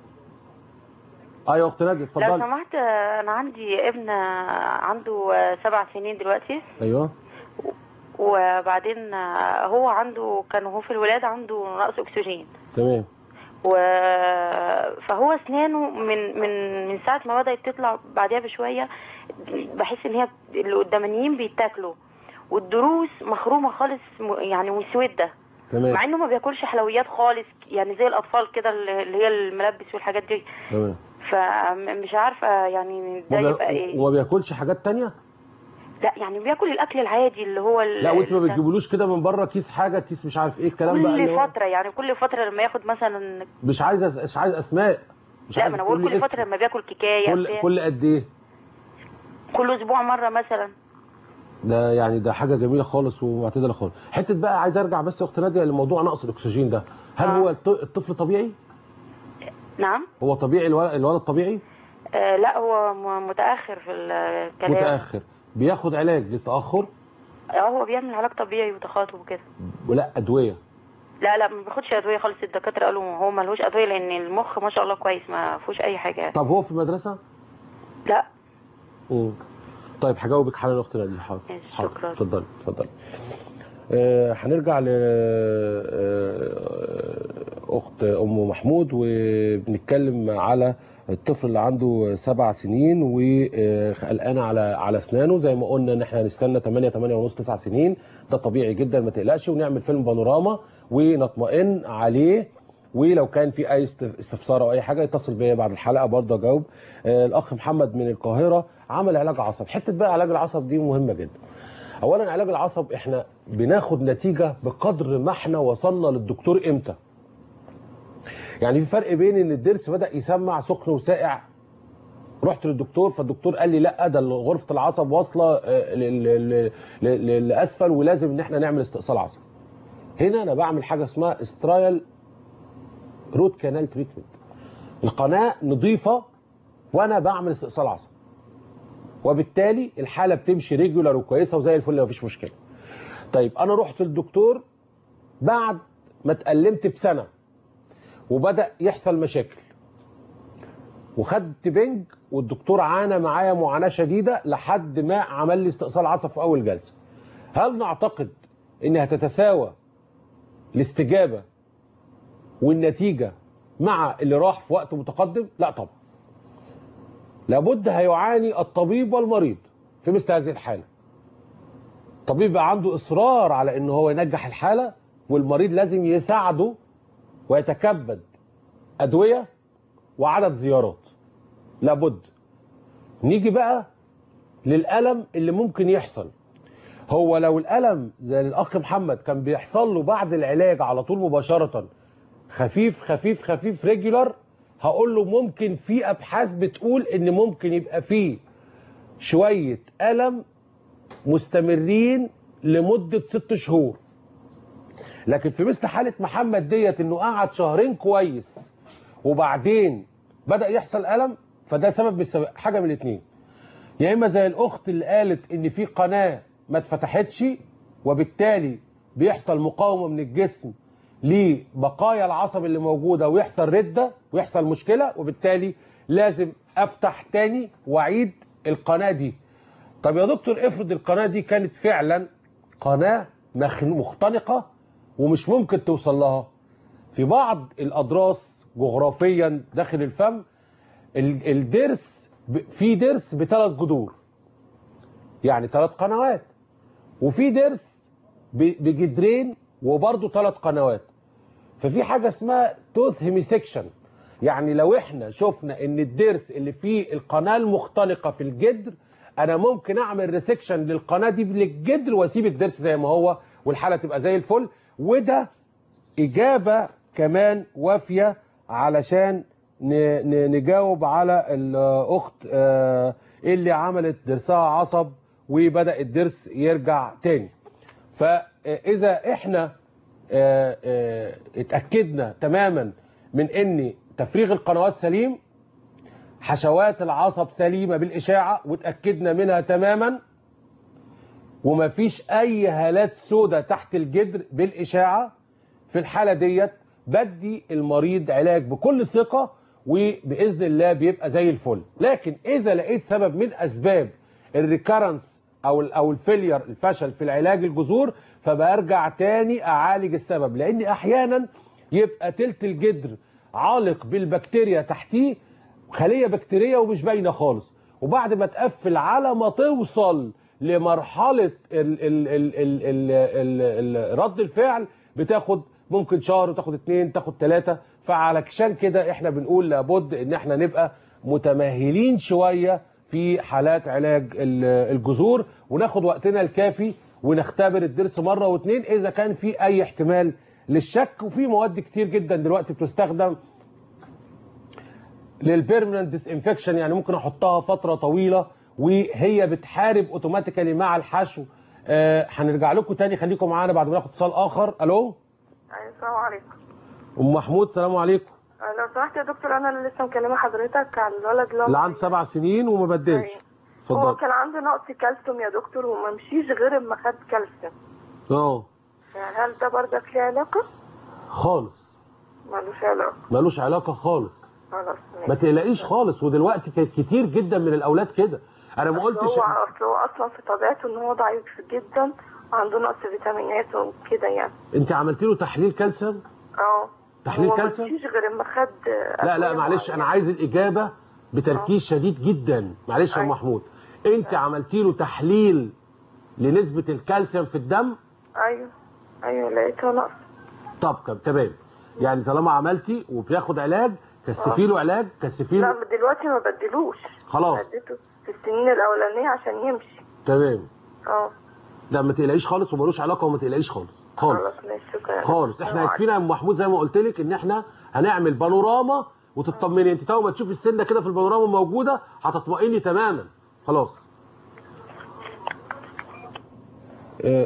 ايوه اخت ناديه لو اتفضلي سمحت آه، انا عندي ابن آه، عنده آه، سبع سنين دلوقتي ايوه وبعدين آه، هو عنده كان هو في الولادة عنده نقص اكسجين تمام و فهو اسنانه من من من ساعه ما بدات تطلع بعدها بشويه بحس ان هي اللي قدامانيين بيتاكلوا والضروس مخرومه خالص م- يعني مسوده تمام مع انه ما بياكلش حلويات خالص يعني زي الاطفال كده اللي اللي هي الملبس والحاجات دي تمام فمش عارفه يعني ده وما يبقى بي- ايه وما بياكلش حاجات تانية لا يعني بياكل الاكل العادي اللي هو ال- لا وانت ما ال- بتجيبولوش كده من بره كيس حاجه كيس مش عارف ايه الكلام بقى اللي كل هو فتره يعني كل فتره لما ياخد مثلا مش عايز أس... مش عايز اسماء مش لا عايز ما انا بقول تقولي كل اسم. فتره لما بياكل كيكايه كل بتاع. كل قد ايه كل اسبوع مره مثلا ده يعني ده حاجه جميله خالص ومعتدله خالص حته بقى عايز ارجع بس يا اخت ناديه لموضوع نقص الاكسجين ده هل آه. هو الط- الطفل طبيعي نعم هو طبيعي الولد, الولد طبيعي آه لا هو م- متاخر في الكلام متاخر بياخد علاج للتاخر اه هو بيعمل علاج طبيعي وتخاطب وكده ولا ادويه لا لا ما بياخدش ادويه خالص الدكاتره قالوا هو ملهوش ادويه لان المخ ما شاء الله كويس ما فيهوش اي حاجه يعني. طب هو في المدرسه لا مم. طيب هجاوبك حالا اختي ناديه حاضر ماشي، حاضر. شكرا. اتفضلي اتفضلي آه، هنرجع ل آه، اخت ام محمود وبنتكلم على الطفل اللي عنده سبع سنين وقلقان على على اسنانه زي ما قلنا ان احنا هنستنى 8 8 ونص 9 سنين ده طبيعي جدا ما تقلقش ونعمل فيلم بانوراما ونطمئن عليه ولو كان في اي است- استفسار او اي حاجه يتصل بيا بعد الحلقه برضه اجاوب آه، الاخ محمد من القاهره عمل علاج عصب حته بقى علاج العصب دي مهمه جدا اولا علاج العصب احنا بناخد نتيجه بقدر ما احنا وصلنا للدكتور امتى يعني في فرق بين ان الضرس بدا يسمع سخن وساقع رحت للدكتور فالدكتور قال لي لا ده غرفه العصب واصله آه، لل- لل- لل- لاسفل ولازم ان احنا نعمل استئصال عصب هنا انا بعمل حاجه اسمها استرايل روت كانال تريتمنت القناه نظيفه وانا بعمل استئصال عصب وبالتالي الحاله بتمشي ريجولار وكويسه وزي الفل مفيش مشكله طيب انا رحت للدكتور بعد ما اتألمت بسنه وبدا يحصل مشاكل وخدت بنج والدكتور عانى معايا معاناه شديده لحد ما عمل لي استئصال عصب في اول جلسه هل نعتقد ان هتتساوى الاستجابه والنتيجه مع اللي راح في وقت متقدم لا طبعا لابد هيعاني الطبيب والمريض في مثل هذه الحاله الطبيب بقى عنده اصرار على ان هو ينجح الحاله والمريض لازم يساعده ويتكبد ادويه وعدد زيارات لابد نيجي بقى للالم اللي ممكن يحصل هو لو الالم زي الاخ محمد كان بيحصل له بعد العلاج على طول مباشره خفيف خفيف خفيف ريجولار هقول له ممكن في ابحاث بتقول ان ممكن يبقى فيه شويه الم مستمرين لمده ست شهور لكن في مثل حاله محمد ديت انه قعد شهرين كويس وبعدين بدا يحصل الم فده سبب من السبب حاجه من الاثنين يا اما زي الاخت اللي قالت ان في قناه ما اتفتحتش وبالتالي بيحصل مقاومه من الجسم لبقايا العصب اللي موجوده ويحصل رده ويحصل مشكله وبالتالي لازم افتح تاني واعيد القناه دي طب يا دكتور افرض القناه دي كانت فعلا قناه مخ- مختنقه ومش ممكن توصل لها في بعض الاضراس جغرافيا داخل الفم ال- الضرس ب- في ضرس بثلاث جذور يعني ثلاث قنوات وفي ضرس ب- بجدرين وبرضه ثلاث قنوات ففي حاجه اسمها توث هيميسكشن يعني لو احنا شفنا ان الضرس اللي فيه القناه المختنقه في الجدر انا ممكن اعمل ريسكشن للقناه دي للجدر واسيب الضرس زي ما هو والحاله تبقى زي الفل وده اجابه كمان وافيه علشان ن- ن- نجاوب على الاخت آه، اللي عملت ضرسها عصب وبدا الضرس يرجع تاني فاذا احنا آه، آه، اتاكدنا تماما من ان تفريغ القنوات سليم حشوات العصب سليمه بالاشاعه واتاكدنا منها تماما ومفيش اي هالات سوداء تحت الجدر بالاشاعه في الحاله ديت بدي المريض علاج بكل ثقه وباذن الله بيبقى زي الفل لكن اذا لقيت سبب من اسباب الريكارنس او ال او الفيلير الفشل في العلاج الجذور فبرجع تاني اعالج السبب لان احيانا يبقى تلت الجدر عالق بالبكتيريا تحتيه خليه بكتيريه ومش باينه خالص وبعد ما تقفل على ما توصل لمرحله ال ال ال ال ال ال ال رد الفعل بتاخد ممكن شهر وتاخد اتنين تاخد تلاته فعلشان كده احنا بنقول لابد ان احنا نبقى متمهلين شويه في حالات علاج ال- الجذور وناخد وقتنا الكافي ونختبر الضرس مره واتنين اذا كان في اي احتمال للشك وفي مواد كتير جدا دلوقتي بتستخدم للبيرمننت ديس انفكشن يعني ممكن احطها فتره طويله وهي بتحارب اوتوماتيكالي مع الحشو آه، هنرجع لكم تاني خليكم معانا بعد ما ناخد اتصال اخر الو أيوة، السلام عليكم ام محمود سلام عليكم لو سمحت يا دكتور انا اللي لسه مكلمه حضرتك على الولد اللي هو اللي عنده سبع سنين وما بدلش هو اتفضل كان عنده نقص كالسيوم يا دكتور وما مشيش غير اما خد كالسيوم اه يعني هل ده برضك ليه علاقه؟ خالص ملوش علاقه ملوش علاقه خالص خلاص ما تقلقيش خالص ودلوقتي ك- كتير جدا من الاولاد كده انا ما أصل قلتش هو اصل هو اصلا في طبيعته ان هو ضعيف جدا وعنده نقص فيتامينات وكده يعني انت عملتي له تحليل كالسيوم اه تحليل هو كالسيوم؟ ما مشيش غير اما خد لا لا معلش انا عايز الاجابه بتركيز شديد جدا معلش يا أم محمود انت عملتي له تحليل لنسبه الكالسيوم في الدم ايوه ايوه لقيتها نقص طب كم تمام يعني طالما عملتي وبياخد علاج كثفي له علاج كثفي لا له دلوقتي ما بدلوش خلاص اديته في السنين الاولانيه عشان يمشي تمام اه ده ما تقلقيش خالص وملوش علاقه وما تقلقيش خالص خالص خلاص ماشي شكرا خالص احنا يكفينا يا ام محمود زي ما قلت لك ان احنا هنعمل بانوراما وتطمني انت تو ما تشوفي السنه كده في البانوراما موجوده هتطمئني تماما خلاص اه،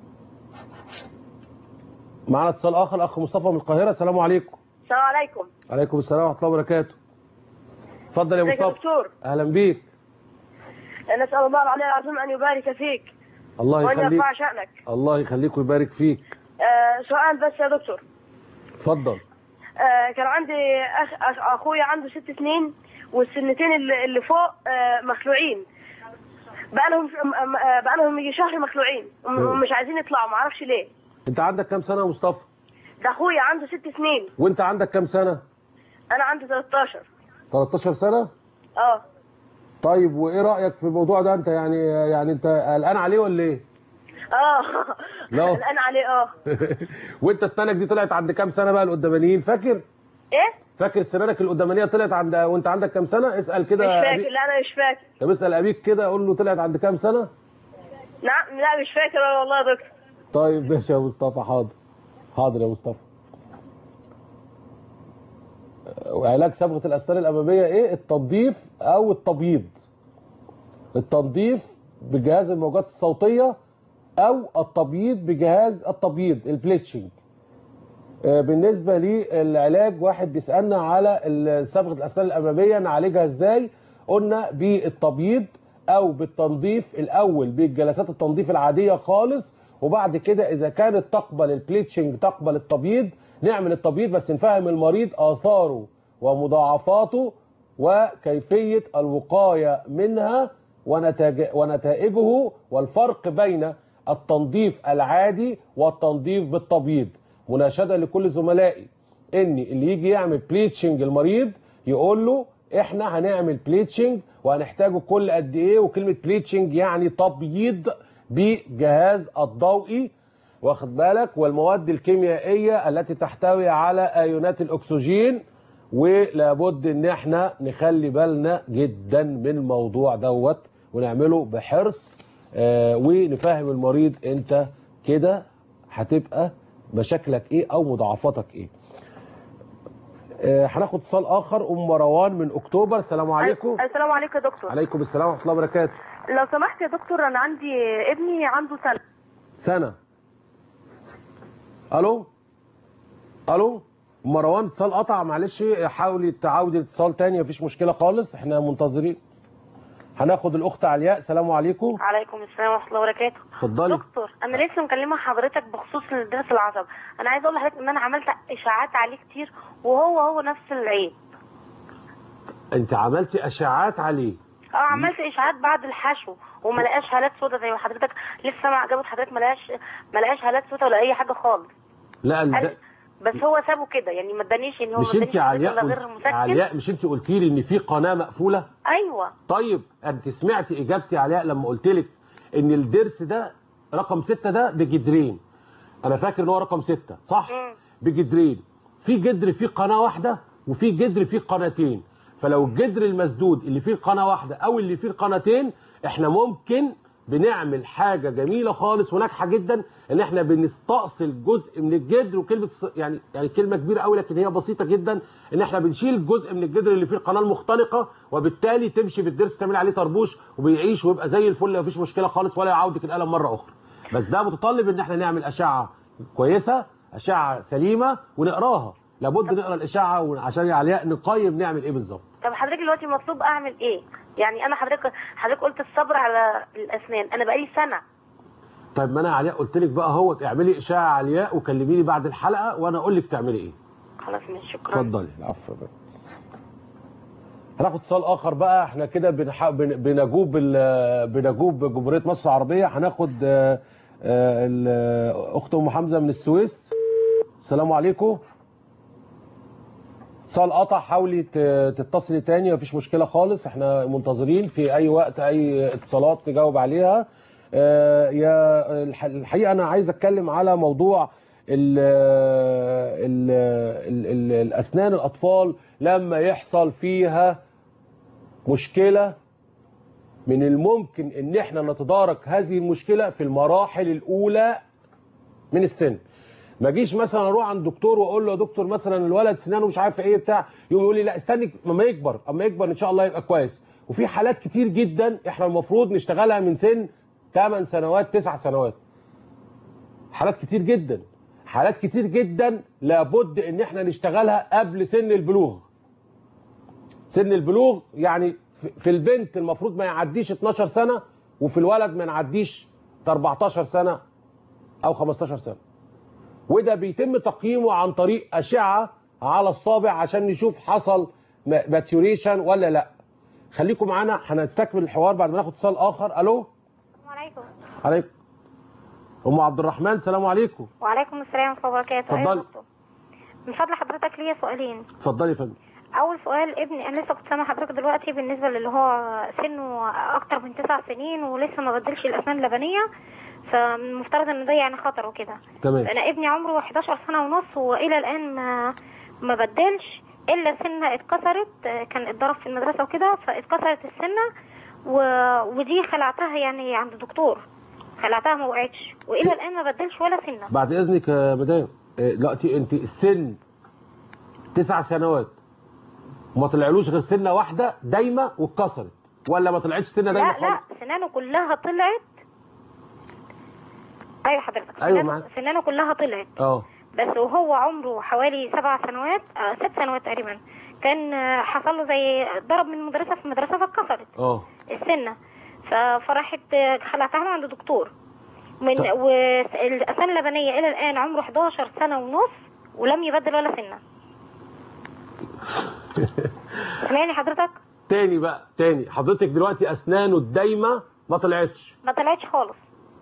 معانا اتصال اخر اخ مصطفى من القاهره السلام عليكم السلام عليكم عليكم السلام ورحمه الله وبركاته اتفضل يا ازيك يا مصطفى دكتور اهلا بيك نسأل الله العلي العظيم أن يبارك فيك الله وأن يخليك يرفع شأنك الله يخليك ويبارك فيك آه سؤال بس يا دكتور اتفضل آه كان عندي أخ أخ أخويا عنده ست سنين والسنتين اللي, اللي فوق آه مخلوعين بقالهم آه بقالهم يجي شهر مخلوعين وم- مم. ومش عايزين يطلعوا معرفش ليه انت عندك كام سنه يا مصطفى ده أخويا عنده ست سنين وانت عندك كام سنه أنا عندي 13 13 سنه اه طيب وايه رايك في الموضوع ده انت يعني يعني انت قلقان عليه ولا ايه اه لا. الآن عليه اه وانت اسنانك دي طلعت عند كام سنه بقى القدامانيين فاكر ايه فاكر سنانك القدامانيه طلعت عند وانت عندك كام سنه اسال كده مش فاكر أبي- لا أنا مش فاكر طب اسال ابيك كده قول له طلعت عند كام سنه نعم لا مش فاكر والله يا دكتور طيب ماشي يا مصطفى حاضر حاضر يا مصطفى وعلاج صبغه الاسنان الاماميه ايه التنظيف او التبييض التنظيف بجهاز الموجات الصوتيه او التبييض بجهاز التبييض البليتشنج آه، بالنسبه للعلاج واحد بيسالنا على ال- صبغه الاسنان الاماميه نعالجها ازاي قلنا بالتبييض او بالتنظيف الاول بالجلسات التنظيف العاديه خالص وبعد كده اذا كانت تقبل البليتشنج تقبل التبييض نعمل التبييض بس نفهم المريض اثاره ومضاعفاته وكيفيه الوقايه منها ونتاج- ونتائجه والفرق بين التنظيف العادي والتنظيف بالتبييض مناشده لكل زملائي ان اللي يجي يعمل بليتشنج المريض يقول له احنا هنعمل بليتشنج وهنحتاجه كل قد ايه وكلمه بليتشنج يعني تبييض بجهاز الضوئي واخد بالك والمواد الكيميائيه التي تحتوي على ايونات الاكسجين ولابد ان احنا نخلي بالنا جدا من الموضوع دوت ونعمله بحرص آه ونفهم المريض انت كده هتبقى مشاكلك ايه او مضاعفاتك ايه آه، هناخد اتصال اخر ام مروان من اكتوبر السلام عليكم السلام عليكم يا دكتور عليكم السلام ورحمه الله وبركاته لو سمحت يا دكتور انا عندي ابني عنده سنه سنه الو الو أم مروان اتصال قطع معلش حاولي تعاودي الاتصال تاني مفيش مشكله خالص احنا منتظرين هناخد الاخت علياء السلام عليكم عليكم السلام ورحمه الله وبركاته اتفضلي دكتور انا لسه مكلمه حضرتك بخصوص الدرس العصب انا عايزه اقول لحضرتك ان انا عملت اشاعات عليه كتير وهو هو نفس العيب انت عملتي اشعاعات عليه اه عملت اشاعات بعد الحشو وما لقاش هالات سودا زي ما حضرتك لسه مع اجابه حضرتك ما لقاش ما لقاش هالات سودا ولا اي حاجه خالص لا ال- قال- بس هو سابه كده يعني ما ادانيش ان هو مش ما انت ادانيش علياء ولا غير قلت- مسكن علياء مش انت قلتي لي ان في قناه مقفوله ايوه طيب انت سمعتي اجابتي علياء لما قلت لك ان الضرس ده رقم ستة ده بجدرين انا فاكر ان هو رقم ستة صح بجدرين في جدر فيه قناه واحده وفي جدر فيه قناتين فلو الجدر المسدود اللي فيه قناه واحده او اللي فيه قناتين احنا ممكن بنعمل حاجه جميله خالص وناجحه جدا ان احنا بنستأصل جزء من الجدر وكلمه ص- يعني يعني كلمه كبيره قوي لكن هي بسيطه جدا ان احنا بنشيل جزء من الجدر اللي فيه القناه المختنقه وبالتالي تمشي في الضرس تعمل عليه طربوش وبيعيش ويبقى زي الفل مفيش مشكله خالص ولا يعودك الالم مره اخرى بس ده متطلب ان احنا نعمل اشعه كويسه اشعه سليمه ونقراها لابد نقرا الاشعه عشان يا علياء نقيم نعمل ايه بالظبط طب حضرتك دلوقتي مطلوب اعمل ايه يعني انا حضرتك حضرتك قلت الصبر على الاسنان انا بقالي سنه طيب ما انا يا علياء قلت لك بقى اهوت اعملي اشعه علياء وكلميني بعد الحلقه وانا اقول لك تعملي ايه خلاص ماشي شكرا اتفضلي العفو يا بنت. هناخد اتصال اخر بقى احنا كده بنح... بن- بنجوب ال... بنجوب جمهوريه مصر العربيه هناخد آه، آه، ال- اخت ام حمزه من السويس السلام عليكم اتصال قطع حاولي ت- تتصلي تاني مفيش مشكله خالص احنا منتظرين في اي وقت اي اتصالات نجاوب عليها آه، يا الح- الحقيقه انا عايز اتكلم على موضوع ال ال ال ال الاسنان الاطفال لما يحصل فيها مشكله من الممكن ان احنا نتدارك هذه المشكله في المراحل الاولى من السن ما اجيش مثلا اروح عند دكتور واقول له يا دكتور مثلا الولد سنانه مش عارف ايه بتاع يقوم يقول لي لا استني اما يكبر اما يكبر ان شاء الله يبقى كويس وفي حالات كتير جدا احنا المفروض نشتغلها من سن 8 سنوات 9 سنوات حالات كتير جدا حالات كتير جدا لابد ان احنا نشتغلها قبل سن البلوغ سن البلوغ يعني في- في البنت المفروض ما يعديش 12 سنه وفي الولد ما يعديش 14 سنه او 15 سنه وده بيتم تقييمه عن طريق اشعه على الصابع عشان نشوف حصل ماتيوريشن ولا لا خليكم معانا هنستكمل الحوار بعد ما ناخد اتصال اخر الو وعليكم عليكم ام عبد الرحمن سلام عليكم وعليكم السلام ورحمه الله وبركاته أيوة يا اتفضلي. دكتور. من فضل حضرتك ليا سؤالين اتفضلي يا فندم اول سؤال ابني انا لسه كنت سامع حضرتك دلوقتي بالنسبه للي هو سنه اكتر من تسع سنين ولسه ما بدلش الاسنان اللبنيه فمفترض ان ده يعني خطر وكده تمام انا ابني عمره 11 سنه ونص والى الان ما ما بدلش الا سنه اتكسرت آه، كان اتضرب في المدرسه وكده فاتكسرت السنه و... ودي خلعتها يعني عند دكتور خلعتها ما وقعتش والى الان ما بدلش ولا سنه بعد اذنك يا مدام إيه، دلوقتي انت السن تسع سنوات وما طلعلوش غير سنه واحده دايمه واتكسرت ولا ما طلعتش سنه دايمه لا لا خالص سنانه كلها طلعت ايوه حضرتك أيوة سنانه- معاك. سنانه كلها طلعت اه بس وهو عمره حوالي سبع سنوات آه ست سنوات تقريبا كان آه، حصل له زي ضرب من المدرسه في المدرسه فاتكسرت اه السنه ف- فراحت آه، خلعتها له عند دكتور من والاسنان اللبنيه الى الان عمره 11 سنه ونص ولم يبدل ولا سنه سامعني حضرتك تاني بقى تاني حضرتك دلوقتي اسنانه الدايمه ما طلعتش ما طلعتش خالص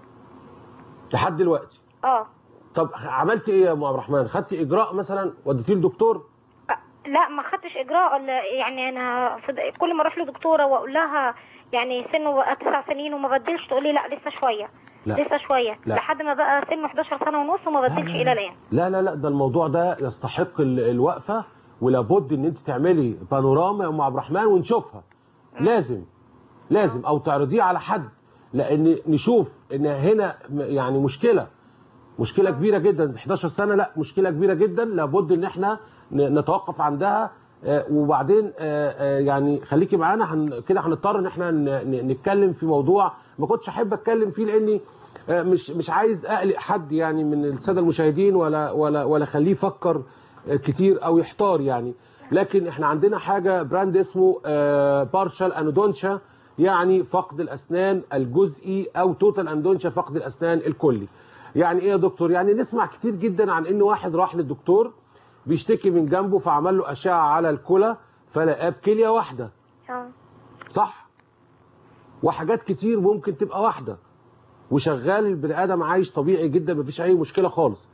لحد دلوقتي اه طب عملت ايه يا ام عبد الرحمن خدتي اجراء مثلا وديتيه لدكتور لا ما خدتش اجراء ولا يعني انا فض- كل ما اروح لدكتوره واقول لها يعني سنه بقى تسع سنين وما بدلش تقول لي لا لسه شويه لا. لسه شويه لا. لحد ما بقى سنه 11 سنه ونص وما بدلش الى الان لا لا لا ده الموضوع ده يستحق ال- الوقفه ولابد ان انت تعملي بانوراما يا ام عبد الرحمن ونشوفها لازم لازم او تعرضيه على حد لان نشوف ان هنا م- يعني مشكله مشكله كبيره جدا 11 سنه لا مشكله كبيره جدا لابد ان احنا ن- نتوقف عندها آه، وبعدين آه، آه، يعني خليكي معانا هن- كده هنضطر ان احنا ن- ن- نتكلم في موضوع ما كنتش احب اتكلم فيه لاني آه، مش مش عايز اقلق حد يعني من الساده المشاهدين ولا ولا ولا اخليه يفكر آه، كتير او يحتار يعني لكن احنا عندنا حاجه براند اسمه بارشال انودونشا يعني فقد الاسنان الجزئي او توتال اندونشا فقد الاسنان الكلي يعني ايه يا دكتور يعني نسمع كتير جدا عن ان واحد راح للدكتور بيشتكي من جنبه فعمل له اشعه على الكلى فلقاه بكليه واحده اه صح وحاجات كتير ممكن تبقى واحده وشغال البني ادم عايش طبيعي جدا مفيش اي مشكله خالص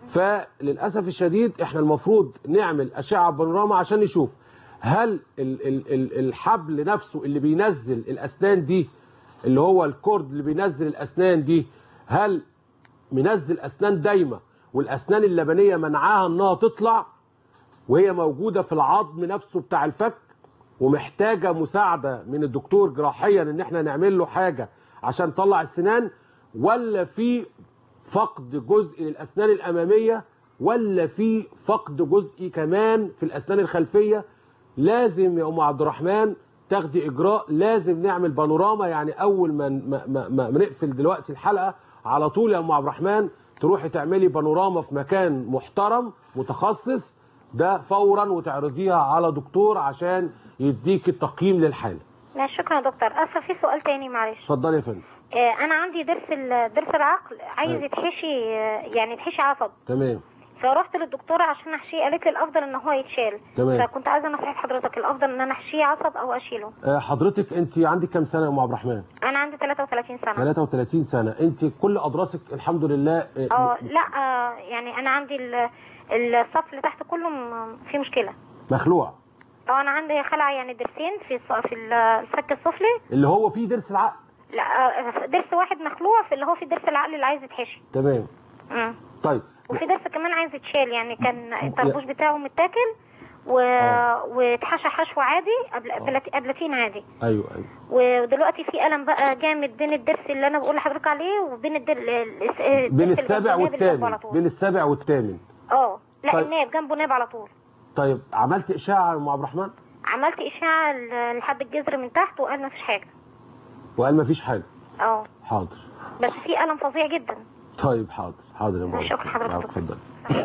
فللاسف الشديد احنا المفروض نعمل اشعه بانوراما عشان نشوف هل ال ال ال الحبل نفسه اللي بينزل الاسنان دي اللي هو الكورد اللي بينزل الاسنان دي هل منزل اسنان دايمه والاسنان اللبنيه منعاها انها تطلع وهي موجوده في العظم نفسه بتاع الفك ومحتاجه مساعده من الدكتور جراحيا ان احنا نعمل له حاجه عشان نطلع السنان ولا في فقد جزء للاسنان الاماميه ولا في فقد جزء كمان في الاسنان الخلفيه لازم يا ام عبد الرحمن تاخدي اجراء لازم نعمل بانوراما يعني اول ما ما, ما, ما نقفل دلوقتي الحلقه على طول يا ام عبد الرحمن تروحي تعملي بانوراما في مكان محترم متخصص ده فورا وتعرضيها على دكتور عشان يديك التقييم للحاله لا شكرا يا دكتور اسفه في سؤال تاني معلش اتفضلي يا فندم آه، انا عندي ضرس ال- ضرس العقل عايز أيوة. يتحشي آه، يعني يتحشي عصب تمام فرحت للدكتوره عشان احشيه قالت لي الافضل ان هو يتشال تمام. فكنت عايزه نصيحه حضرتك الافضل ان انا احشيه عصب او اشيله آه، حضرتك انت عندك كام سنه يا ام عبد الرحمن انا عندي 33 سنه 33 سنه انت كل اضراسك الحمد لله آه، اه لا آه، يعني انا عندي ال- الصف اللي تحت كله م- فيه مشكله مخلوع اه انا عندي خلع يعني ضرسين في الص- في ال- الفك السفلي اللي هو فيه ضرس العقل لا آه، ضرس واحد مخلوع في اللي هو في ضرس العقل اللي عايز يتحشي تمام مم. طيب وفي درس كمان عايز يتشال يعني كان الطربوش بتاعه متاكل و... واتحشى حشو عادي قبل بلات- قبلتين عادي ايوه ايوه ودلوقتي في الم بقى جامد بين الضرس اللي انا بقول لحضرتك عليه وبين الدر... الس- الضرس بين اللي السابع جنبه ناب اللي جنبه والثامن على طول. بين السابع والثامن اه لا طيب. الناب جنبه ناب على طول طيب عملت اشاعه يا ام عبد الرحمن عملت اشعه ل- لحد الجذر من تحت وقال ما فيش حاجه وقال ما فيش حاجه اه حاضر بس في الم فظيع جدا طيب حاضر حاضر يا ام عبد شكرا الرحمن. حضرتك. نعم، اتفضل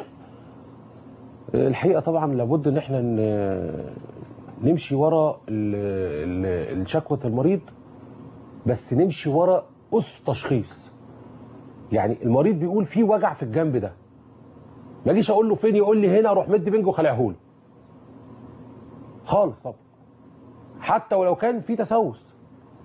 الحقيقه طبعا لابد ان احنا ن- نمشي ورا ال- ال- الشكوى المريض بس نمشي ورا اس تشخيص يعني المريض بيقول في وجع في الجنب ده ما اجيش اقول له فين يقول لي هنا اروح مد بنج وخلعه له خالص طبعا حتى ولو كان في تسوس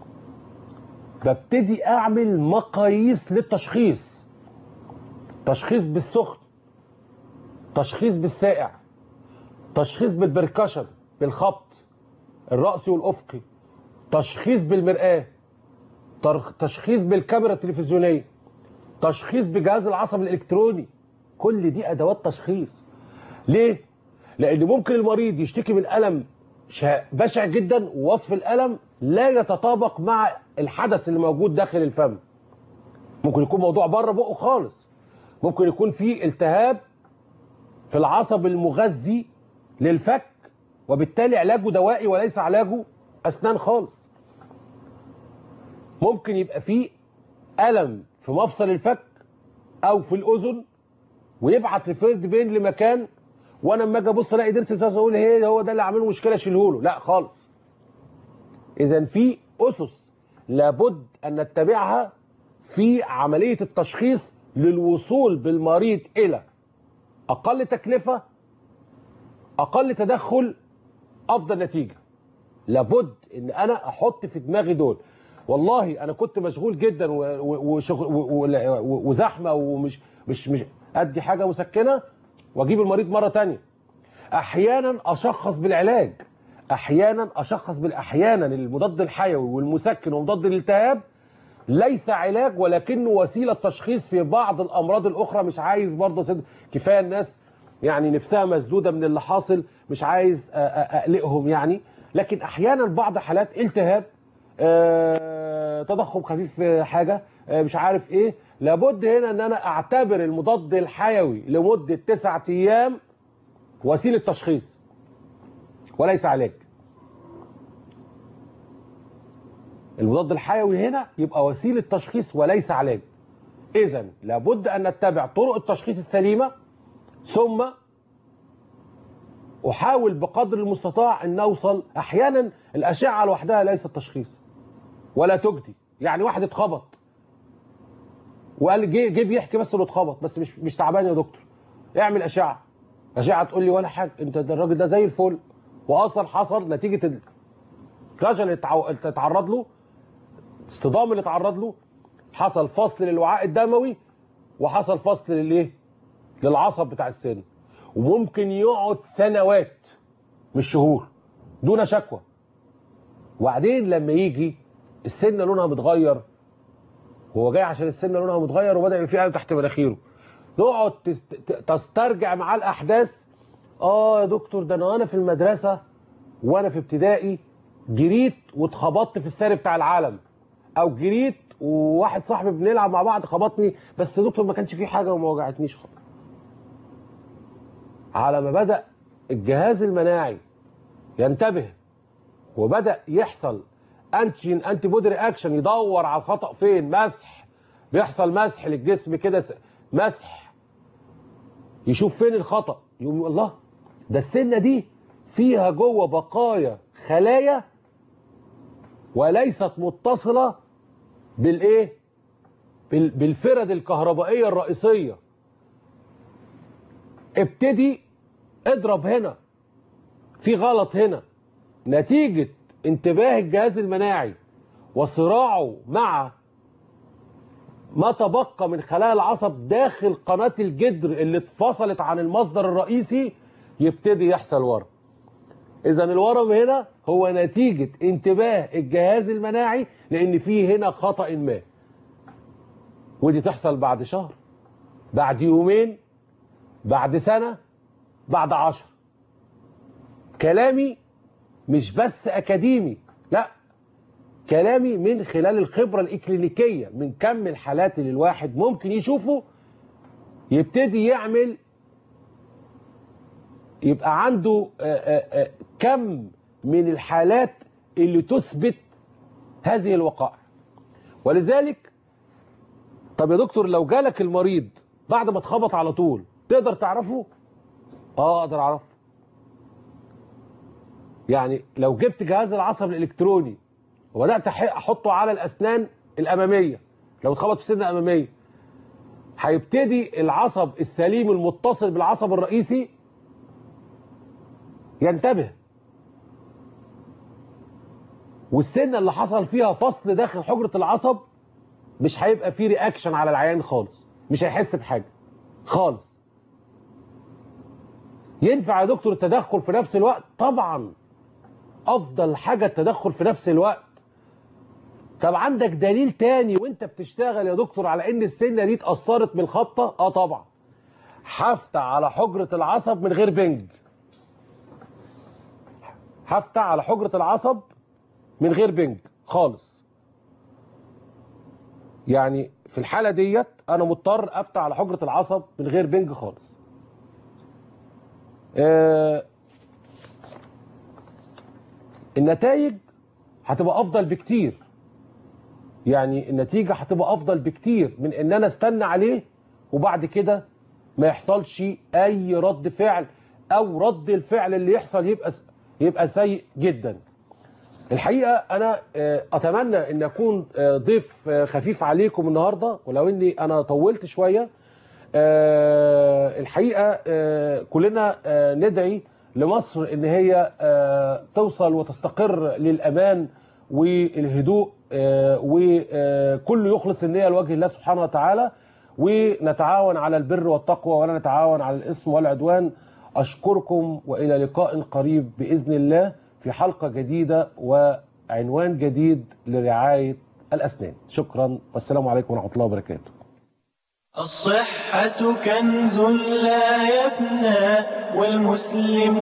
ببتدي اعمل مقاييس للتشخيص تشخيص بالسخن تشخيص بالسائع تشخيص بالبركشن بالخبط الرأسي والأفقي تشخيص بالمرآة تر- تشخيص بالكاميرا التلفزيونية تشخيص بجهاز العصب الإلكتروني كل دي أدوات تشخيص ليه؟ لأن ممكن المريض يشتكي من ألم شا- بشع جدا ووصف الألم لا يتطابق مع الحدث اللي موجود داخل الفم ممكن يكون موضوع بره بقه خالص ممكن يكون في التهاب في العصب المغذي للفك وبالتالي علاجه دوائي وليس علاجه اسنان خالص ممكن يبقى فيه الم في مفصل الفك او في الاذن ويبعت ريفيرد بين لمكان وانا لما اجي ابص الاقي ضرس مساس اقول هي هو ده اللي عامل له مشكله اشيله له لا خالص اذا في اسس لابد ان نتبعها في عمليه التشخيص للوصول بالمريض الى اقل تكلفه اقل تدخل افضل نتيجه لابد ان انا احط في دماغي دول والله انا كنت مشغول جدا و- و- وشغل و- و- و- وزحمه ومش مش مش ادي حاجه مسكنه واجيب المريض مره تانية احيانا اشخص بالعلاج احيانا اشخص بالاحيانا المضاد الحيوي والمسكن ومضاد الالتهاب ليس علاج ولكنه وسيله تشخيص في بعض الامراض الاخرى مش عايز برضه سد... كفايه الناس يعني نفسها مسدوده من اللي حاصل مش عايز أ- أ- اقلقهم يعني لكن احيانا بعض حالات التهاب آه، تضخم خفيف في حاجه آه، مش عارف ايه لابد هنا ان انا اعتبر المضاد الحيوي لمده تسعة ايام وسيله تشخيص وليس علاج المضاد الحيوي هنا يبقى وسيله تشخيص وليس علاج اذا لابد ان نتبع طرق التشخيص السليمه ثم احاول بقدر المستطاع ان نوصل احيانا الاشعه لوحدها ليست تشخيص ولا تجدي يعني واحد اتخبط وقال جه جه بيحكي بس انه اتخبط بس مش مش تعبان يا دكتور اعمل اشعه اشعه تقول لي ولا حاجه انت ده الراجل ده زي الفل واصلا حصل نتيجه الكلاش اللي اتعو- اللي اتعرض له اصطدام اللي اتعرض له حصل فصل للوعاء الدموي وحصل فصل للايه للعصب بتاع السن وممكن يقعد سنوات مش شهور دون شكوى وبعدين لما يجي السنه لونها متغير هو جاي عشان السنه لونها متغير وبدا يبقى في حاجه تحت مناخيره تقعد تست... ت- تسترجع معاه الاحداث اه يا دكتور ده انا وانا في المدرسه وانا في ابتدائي جريت واتخبطت في الساري بتاع العالم او جريت وواحد صاحبي بنلعب مع بعض خبطني بس يا دكتور ما كانش في حاجه وما وجعتنيش خالص على ما بدا الجهاز المناعي ينتبه وبدا يحصل انتيجين انتي بودي رياكشن يدور على الخطا فين مسح بيحصل مسح للجسم كده س- مسح يشوف فين الخطا يقوم يقول الله ده السنه دي فيها جوه بقايا خلايا وليست متصله بالايه بال- بالفرد الكهربائيه الرئيسيه ابتدي اضرب هنا في غلط هنا نتيجه انتباه الجهاز المناعي وصراعه مع ما تبقى من خلايا العصب داخل قناة الجدر اللي اتفصلت عن المصدر الرئيسي يبتدي يحصل ورم اذا الورم هنا هو نتيجة انتباه الجهاز المناعي لان فيه هنا خطأ ما ودي تحصل بعد شهر بعد يومين بعد سنة بعد عشر كلامي مش بس اكاديمي لا كلامي من خلال الخبرة الإكلينيكية من كم الحالات اللي الواحد ممكن يشوفه يبتدي يعمل يبقى عنده آه، آه، آه، كم من الحالات اللي تثبت هذه الوقائع ولذلك طب يا دكتور لو جالك المريض بعد ما اتخبط على طول تقدر تعرفه اه اقدر اعرفه يعني لو جبت جهاز العصب الالكتروني وبدات أح- احطه على الاسنان الاماميه لو اتخبط في السنه الاماميه هيبتدي العصب السليم المتصل بالعصب الرئيسي ينتبه والسنه اللي حصل فيها فصل داخل حجره العصب مش هيبقى فيه رياكشن على العيان خالص مش هيحس بحاجه خالص ينفع يا دكتور التدخل في نفس الوقت طبعا افضل حاجه التدخل في نفس الوقت طب عندك دليل تاني وانت بتشتغل يا دكتور على ان السنه دي اتاثرت بالخبطه اه طبعا هفتح على حجره العصب من غير بنج هفتح على حجره العصب من غير بنج خالص يعني في الحاله ديت انا مضطر افتح على حجره العصب من غير بنج خالص آه النتائج هتبقى افضل بكتير يعني النتيجه هتبقى افضل بكتير من ان انا استنى عليه وبعد كده ما يحصلش اي رد فعل او رد الفعل اللي يحصل يبقى يبقى سيء جدا الحقيقه انا آه، اتمنى ان اكون آه، ضيف آه، خفيف عليكم النهارده ولو اني انا طولت شويه آه، الحقيقه آه، كلنا آه، ندعي لمصر ان هي آه، توصل وتستقر للامان والهدوء آه، وكل يخلص النيه لوجه الله سبحانه وتعالى ونتعاون على البر والتقوى ولا نتعاون على الاثم والعدوان اشكركم والى لقاء قريب باذن الله في حلقه جديده وعنوان جديد لرعايه الاسنان شكرا والسلام عليكم ورحمه الله وبركاته الصحة كنز لا يفنى والمسلم